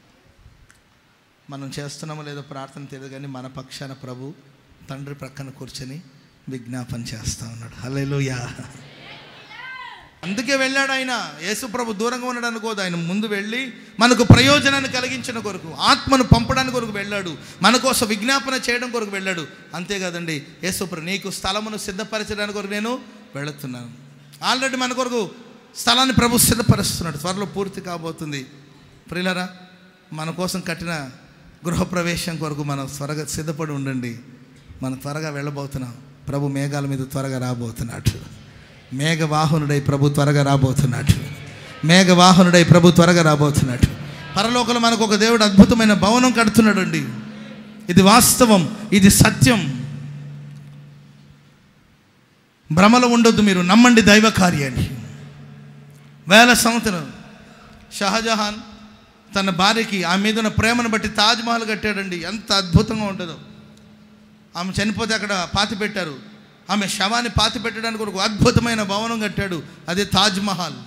మనం చేస్తున్నామో లేదో ప్రార్థన తెలియదు కానీ మన పక్షాన ప్రభు తండ్రి ప్రక్కన కూర్చొని విజ్ఞాపన చేస్తా ఉన్నాడు హల్లెలూయా అందుకే వెళ్ళాడు ఆయన యేసు ప్రభు దూరంగా ఉన్నాడు అనుకోదు ఆయన ముందు వెళ్ళి మనకు ప్రయోజనాన్ని కలిగించిన కొరకు ఆత్మను పంపడానికి కొరకు వెళ్ళాడు మన కోసం విజ్ఞాపన చేయడం కొరకు వెళ్ళాడు అంతే కదండి యేసు ప్రభు నీకు స్థలమును సిద్ధపరచడానికి కొరకు నేను వెళుతున్నాను ఆల్రెడీ మన కొరకు స్థలాన్ని ప్రభు సిద్ధపరుస్తున్నాడు త్వరలో పూర్తి కాబోతుంది ప్రియులరా మన కోసం కట్టిన గృహప్రవేశం కొరకు మనం త్వరగా సిద్ధపడి ఉండండి మనం త్వరగా వెళ్ళబోతున్నాం ప్రభు మేఘాల మీద త్వరగా రాబోతున్నాడు మేఘవాహనుడై ప్రభు త్వరగా రాబోతున్నాడు మేఘవాహనుడై ప్రభు త్వరగా రాబోతున్నాడు పరలోకంలో మనకు ఒక దేవుడు అద్భుతమైన భవనం కడుతున్నాడు అండి ఇది వాస్తవం ఇది సత్యం భ్రమలో ఉండొద్దు మీరు నమ్మండి దైవ కార్యాన్ని వేల సంవత్సరం షహజహాన్ తన భార్యకి ఆమె మీద ఉన్న ప్రేమను బట్టి తాజ్మహల్ కట్టాడండి ఎంత అద్భుతంగా ఉంటుందో ఆమె చనిపోతే అక్కడ పాతి పెట్టారు ఆమె శవాన్ని పాతి పెట్టడానికి ఒక అద్భుతమైన భవనం కట్టాడు అదే తాజ్మహల్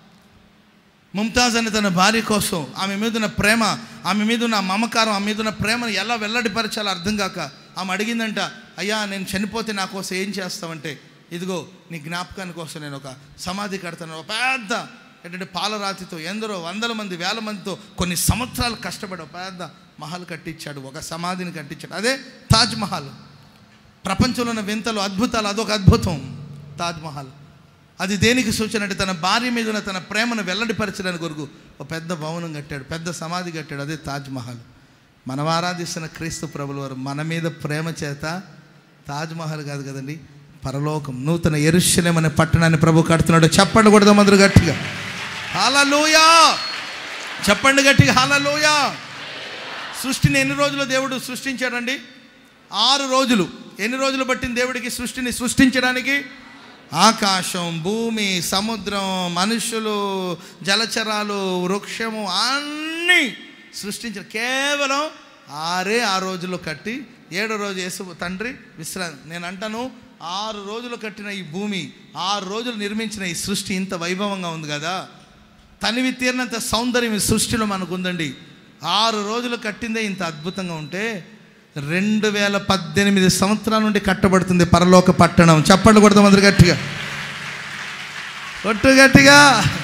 ముంతాజ్ అనే తన భార్య కోసం ఆమె మీద ఉన్న ప్రేమ ఆమె మీద ఉన్న మమకారం ఆమె మీద ఉన్న ప్రేమను ఎలా వెల్లడిపరచాలో అర్థం కాక ఆమె అడిగిందంట అయ్యా నేను చనిపోతే నా కోసం ఏం చేస్తావంటే ఇదిగో నీ జ్ఞాపకాని కోసం నేను ఒక సమాధి కడతాను ఒక పెద్ద ఏంటంటే పాలరాతితో ఎందరో వందల మంది వేల మందితో కొన్ని సంవత్సరాలు కష్టపడి ఒక పెద్ద మహల్ కట్టించాడు ఒక సమాధిని కట్టించాడు అదే తాజ్ మహల్ ప్రపంచంలో ఉన్న వింతలు అద్భుతాలు అదొక అద్భుతం తాజ్ మహల్ అది దేనికి సూచన అంటే తన భార్య మీద ఉన్న తన ప్రేమను వెల్లడిపరచడానికి కొరకు ఒక పెద్ద భవనం కట్టాడు పెద్ద సమాధి కట్టాడు అదే తాజ్ మహల్ మనం ఆరాధిస్తున్న క్రీస్తు ప్రభుల వారు మన మీద ప్రేమ చేత తాజ్ మహల్ కాదు కదండి పరలోకం నూతన ఎరుషలేం అనే పట్టణాన్ని ప్రభు కడుతున్నాడు చెప్పండి కూడా అందరూ గట్టిగా హాలలోయా చెప్పండి గట్టిగా హాలలోయా సృష్టిని ఎన్ని రోజులు దేవుడు సృష్టించాడండి ఆరు రోజులు ఎన్ని రోజులు పట్టింది దేవుడికి సృష్టిని సృష్టించడానికి ఆకాశం భూమి సముద్రం మనుషులు జలచరాలు వృక్షము అన్నీ సృష్టించిన కేవలం ఆరే ఆ రోజుల్లో కట్టి ఏడో రోజు యేసు తండ్రి విశ్రాంతి నేను అంటాను ఆరు రోజులు కట్టిన ఈ భూమి ఆరు రోజులు నిర్మించిన ఈ సృష్టి ఇంత వైభవంగా ఉంది కదా తనివి తీరినంత సౌందర్యం ఈ సృష్టిలో మనకు ఉందండి ఆరు రోజులు కట్టిందే ఇంత అద్భుతంగా ఉంటే రెండు వేల పద్దెనిమిది సంవత్సరాల నుండి కట్టబడుతుంది పరలోక పట్టణం చెప్పండి కొడతాం అందరు గట్టిగా కొట్టు గట్టిగా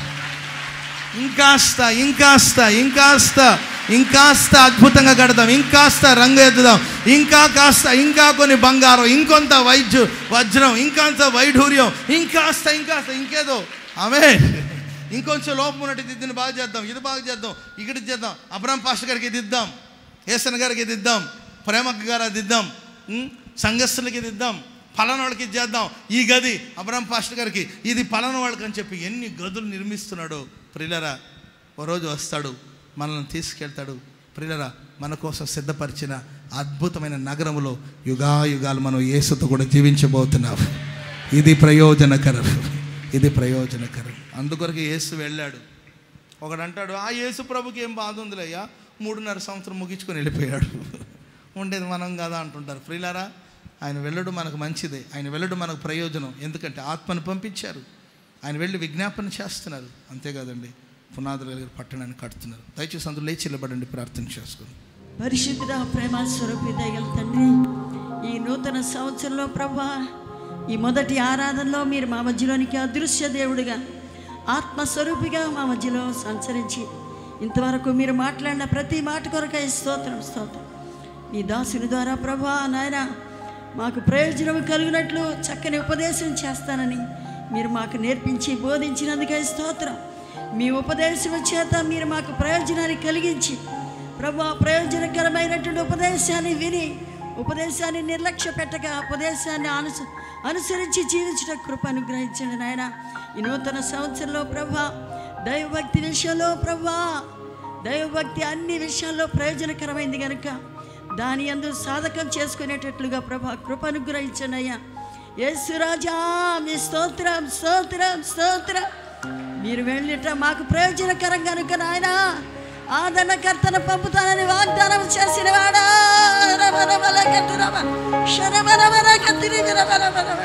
ఇంకాస్త ఇంకాస్త ఇంకాస్త ఇంకాస్త అద్భుతంగా కడదాం ఇంకాస్త రంగు ఎద్దుదాం ఇంకా కాస్త ఇంకా కొన్ని బంగారం ఇంకొంత వైద్యు వజ్రం ఇంకాంత వైఢూర్యం ఇంకాస్త ఇంకాస్త ఇంకేదో ఆమె ఇంకొంచెం లోపం ఉన్నట్టు దీన్ని బాగా చేద్దాం ఇది బాగా చేద్దాం ఇక్కడ చేద్దాం అబ్రామ్ పాష గారికి ఇది ఇద్దాం ఏసన్ గారికి ఇది ఇద్దాం ప్రేమక్క గారు అది ఇద్దాం ఉం? సంఘస్థులకి ఇది ఇద్దాం ఫలానా వాళ్ళకి ఇది చేద్దాం ఈ గది అబ్రామ్ పాస్టర్ గారికి ఇది ఫలానా వాళ్ళకి అని చెప్పి ఎన్ని గదులు నిర్మిస్తున్నాడో ప్రియులరా ఓ రోజు వస్తాడు మనల్ని తీసుకెళ్తాడు ప్రియులరా మన కోసం సిద్ధపరిచిన అద్భుతమైన నగరములో యుగాయుగాలు మనం యేసుతో కూడా జీవించబోతున్నాం ఇది ప్రయోజనకరం ఇది ప్రయోజనకరం అందుకొరకు యేసు వెళ్ళాడు ఒకడు అంటాడు ఆ యేసు ప్రభుకి ఏం బాధ ఉందిలయ్యా మూడున్నర సంవత్సరం ముగించుకొని వెళ్ళిపోయాడు ఉండేది మనం కదా అంటుంటారు ప్రియులారా ఆయన వెళ్ళడం మనకు మంచిదే ఆయన వెళ్ళడం మనకు ప్రయోజనం ఎందుకంటే ఆత్మను పంపించారు ఆయన వెళ్ళి విజ్ఞాపన చేస్తున్నారు అంతేకాదండి పునాదుల దగ్గర పట్టణాన్ని కడుతున్నారు దయచేసి అందులో లేచి నిలబడండి ప్రార్థన చేసుకుని పరిశుద్ధ ప్రేమ స్వరూపి దయగల తండ్రి ఈ నూతన సంవత్సరంలో ప్రభా ఈ మొదటి ఆరాధనలో మీరు మా మధ్యలోనికి అదృశ్య దేవుడిగా ఆత్మస్వరూపిగా మా మధ్యలో సంచరించి ఇంతవరకు మీరు మాట్లాడిన ప్రతి మాట కొరకై స్తోత్రం స్తోత్రం నీ దాసుని ద్వారా ప్రభా నాయన మాకు ప్రయోజనం కలిగినట్లు చక్కని ఉపదేశం చేస్తానని మీరు మాకు నేర్పించి బోధించినందుకై స్తోత్రం మీ ఉపదేశం చేత మీరు మాకు ప్రయోజనాన్ని కలిగించి ప్రభు ప్రయోజనకరమైనటువంటి ఉపదేశాన్ని విని ఉపదేశాన్ని నిర్లక్ష్య పెట్టగా ఉపదేశాన్ని అనుస అనుసరించి జీవించిన కృప అనుగ్రహించండి నాయన ఈ నూతన సంవత్సరంలో ప్రభా దైవభక్తి విషయంలో ప్రభా దైవభక్తి అన్ని విషయాల్లో ప్రయోజనకరమైంది కనుక దాని అందు సాధకం చేసుకునేటట్లుగా ప్రభా కృప అనుగ్రహించండి అయ్యా యేసురాజా మీ స్తోత్రం స్తోత్రం స్తోత్రం మీరు వెళ్ళిట మాకు ప్రయోజనకరం కనుక నాయన ఆదరణకర్తను పంపుతానని వాగ్దానం చేసిన వాడా రమరమల కట్టురమ శరమరమర కత్తిరి రమరమర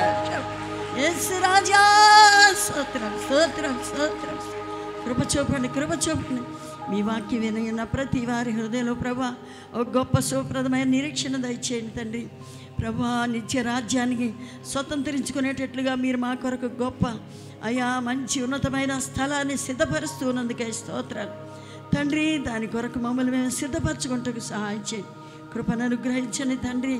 యేసు రాజా స్తోత్రం స్తోత్రం స్తోత్రం కృప చూపండి కృప చూపండి మీ వాక్యం వినయున్న ప్రతి వారి హృదయంలో ప్రభా ఒక గొప్ప సుప్రదమైన నిరీక్షణ దయచేయండి తండ్రి ప్రభా నిత్య రాజ్యానికి స్వతంత్రించుకునేటట్లుగా మీరు మా కొరకు గొప్ప అయా మంచి ఉన్నతమైన స్థలాన్ని సిద్ధపరుస్తూ ఉన్నందుకే స్తోత్రాలు తండ్రి దాని కొరకు మమ్మల్ని మేము సిద్ధపరచుకుంటూ సహాయం చేయండి కృపను అనుగ్రహించండి తండ్రి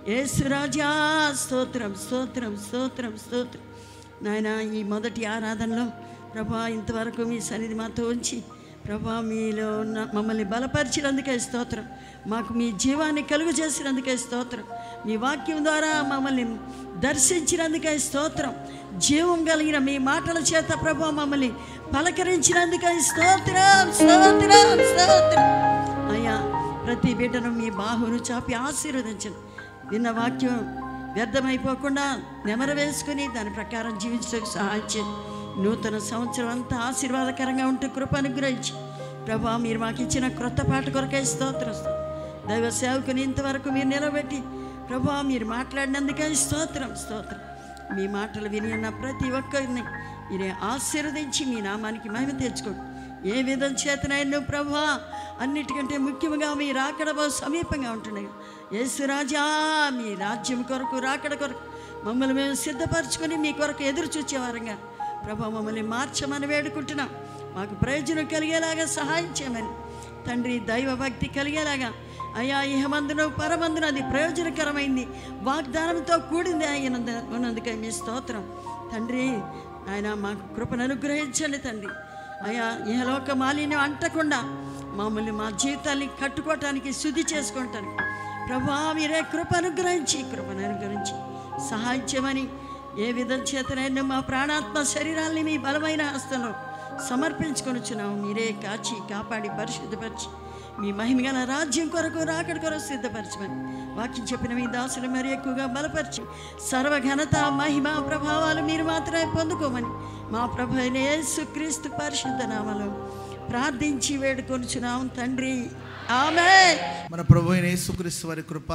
ఏసురాజా స్తోత్రం స్తోత్రం స్తోత్రం స్తోత్రం నాయన ఈ మొదటి ఆరాధనలో ప్రభా ఇంతవరకు మీ సన్నిధి మాతో ఉంచి ప్రభా మీలో ఉన్న మమ్మల్ని బలపరిచినందుకే స్తోత్రం మాకు మీ జీవాన్ని కలుగు చేసినందుకే స్తోత్రం మీ వాక్యం ద్వారా మమ్మల్ని దర్శించినందుకే స్తోత్రం జీవం కలిగిన మీ మాటల చేత ప్రభా మమ్మల్ని పలకరించినందుకే స్తోత్రం స్తోత్రం స్తోత్రం అయ్యా ప్రతి బిడ్డను మీ బాహును చాపి ఆశీర్వదించండి విన్న వాక్యం వ్యర్థమైపోకుండా నెమర వేసుకుని దాని ప్రకారం జీవించడానికి సహాయం చేయండి నూతన సంవత్సరం అంతా ఆశీర్వాదకరంగా ఉంటూ కృప అనుగ్రహించి ప్రభా మీరు మాకు ఇచ్చిన క్రొత్త పాట కొరకే స్తోత్రం దైవ సేవకుని ఇంతవరకు మీరు నిలబెట్టి ప్రభా మీరు మాట్లాడినందుకే స్తోత్రం స్తోత్రం మీ మాటలు విని ఉన్న ప్రతి ఒక్కరిని మీరే ఆశీర్వదించి మీ నామానికి మహిమ తెచ్చుకోండి ఏ విధం చేతనైనా ప్రభా అన్నిటికంటే ముఖ్యంగా మీ రాకడ బహు సమీపంగా ఉంటున్నాయి యేసురాజా మీ రాజ్యం కొరకు రాకడ కొరకు మమ్మల్ని మేము సిద్ధపరచుకొని మీ కొరకు ఎదురు చూచేవారంగా ప్రభా మమ్మల్ని మార్చమని వేడుకుంటున్నాం మాకు ప్రయోజనం కలిగేలాగా సహాయం చేయమని తండ్రి దైవ భక్తి కలిగేలాగా అయా ఇహమందును పరమందును అది ప్రయోజనకరమైంది వాగ్దానంతో కూడింది అయినందు ఉన్నందుకే మీ స్తోత్రం తండ్రి ఆయన మాకు కృపను అనుగ్రహించండి తండ్రి అయా ఇహలోక మాలిన్యం అంటకుండా మమ్మల్ని మా జీవితాన్ని కట్టుకోవటానికి శుద్ధి చేసుకోవటానికి ప్రభా మీరే కృప అనుగ్రహించి కృపను అనుగ్రహించి సహాయం చేయమని ఏ విధం చేతనైనా మా ప్రాణాత్మ శరీరాల్ని మీ బలమైన హస్తంలో సమర్పించుకొనుచున్నాము మీరే కాచి కాపాడి పరిశుద్ధపరిచి మీ మహిమగల రాజ్యం కొరకు రాకడ కొరకు సిద్ధపరచమని వాక్యం చెప్పిన మీ దాసులు మరి ఎక్కువగా బలపరిచి సర్వఘనత మహిమ ప్రభావాలు మీరు మాత్రమే పొందుకోమని మా ప్రభు అయిన యేసుక్రీస్తు పరిశుద్ధ నామలో ప్రార్థించి వేడుకొనుచున్నాం తండ్రి ఆమె మన ప్రభు అయిన యేసుక్రీస్తు వారి కృప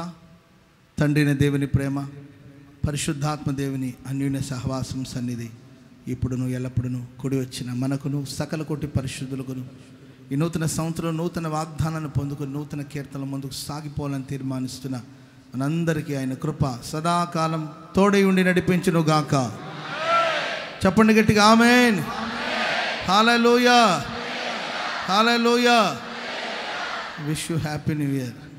తండ్రిన దేవుని ప్రేమ పరిశుద్ధాత్మ దేవుని అన్యూన్య సహవాసం సన్నిధి ఇప్పుడును ఎల్లప్పుడును కూడి వచ్చిన మనకును సకల కోటి పరిశుద్ధులకును ఈ నూతన సంవత్సరం నూతన వాగ్దానాన్ని పొందుకుని నూతన కీర్తనల ముందుకు సాగిపోవాలని తీర్మానిస్తున్న మనందరికీ ఆయన కృప సదాకాలం తోడై ఉండి నడిపించును గాక చెప్పండి గట్టిగా ఆమెన్ హాలలోయ హాలలోయ wish you happy new year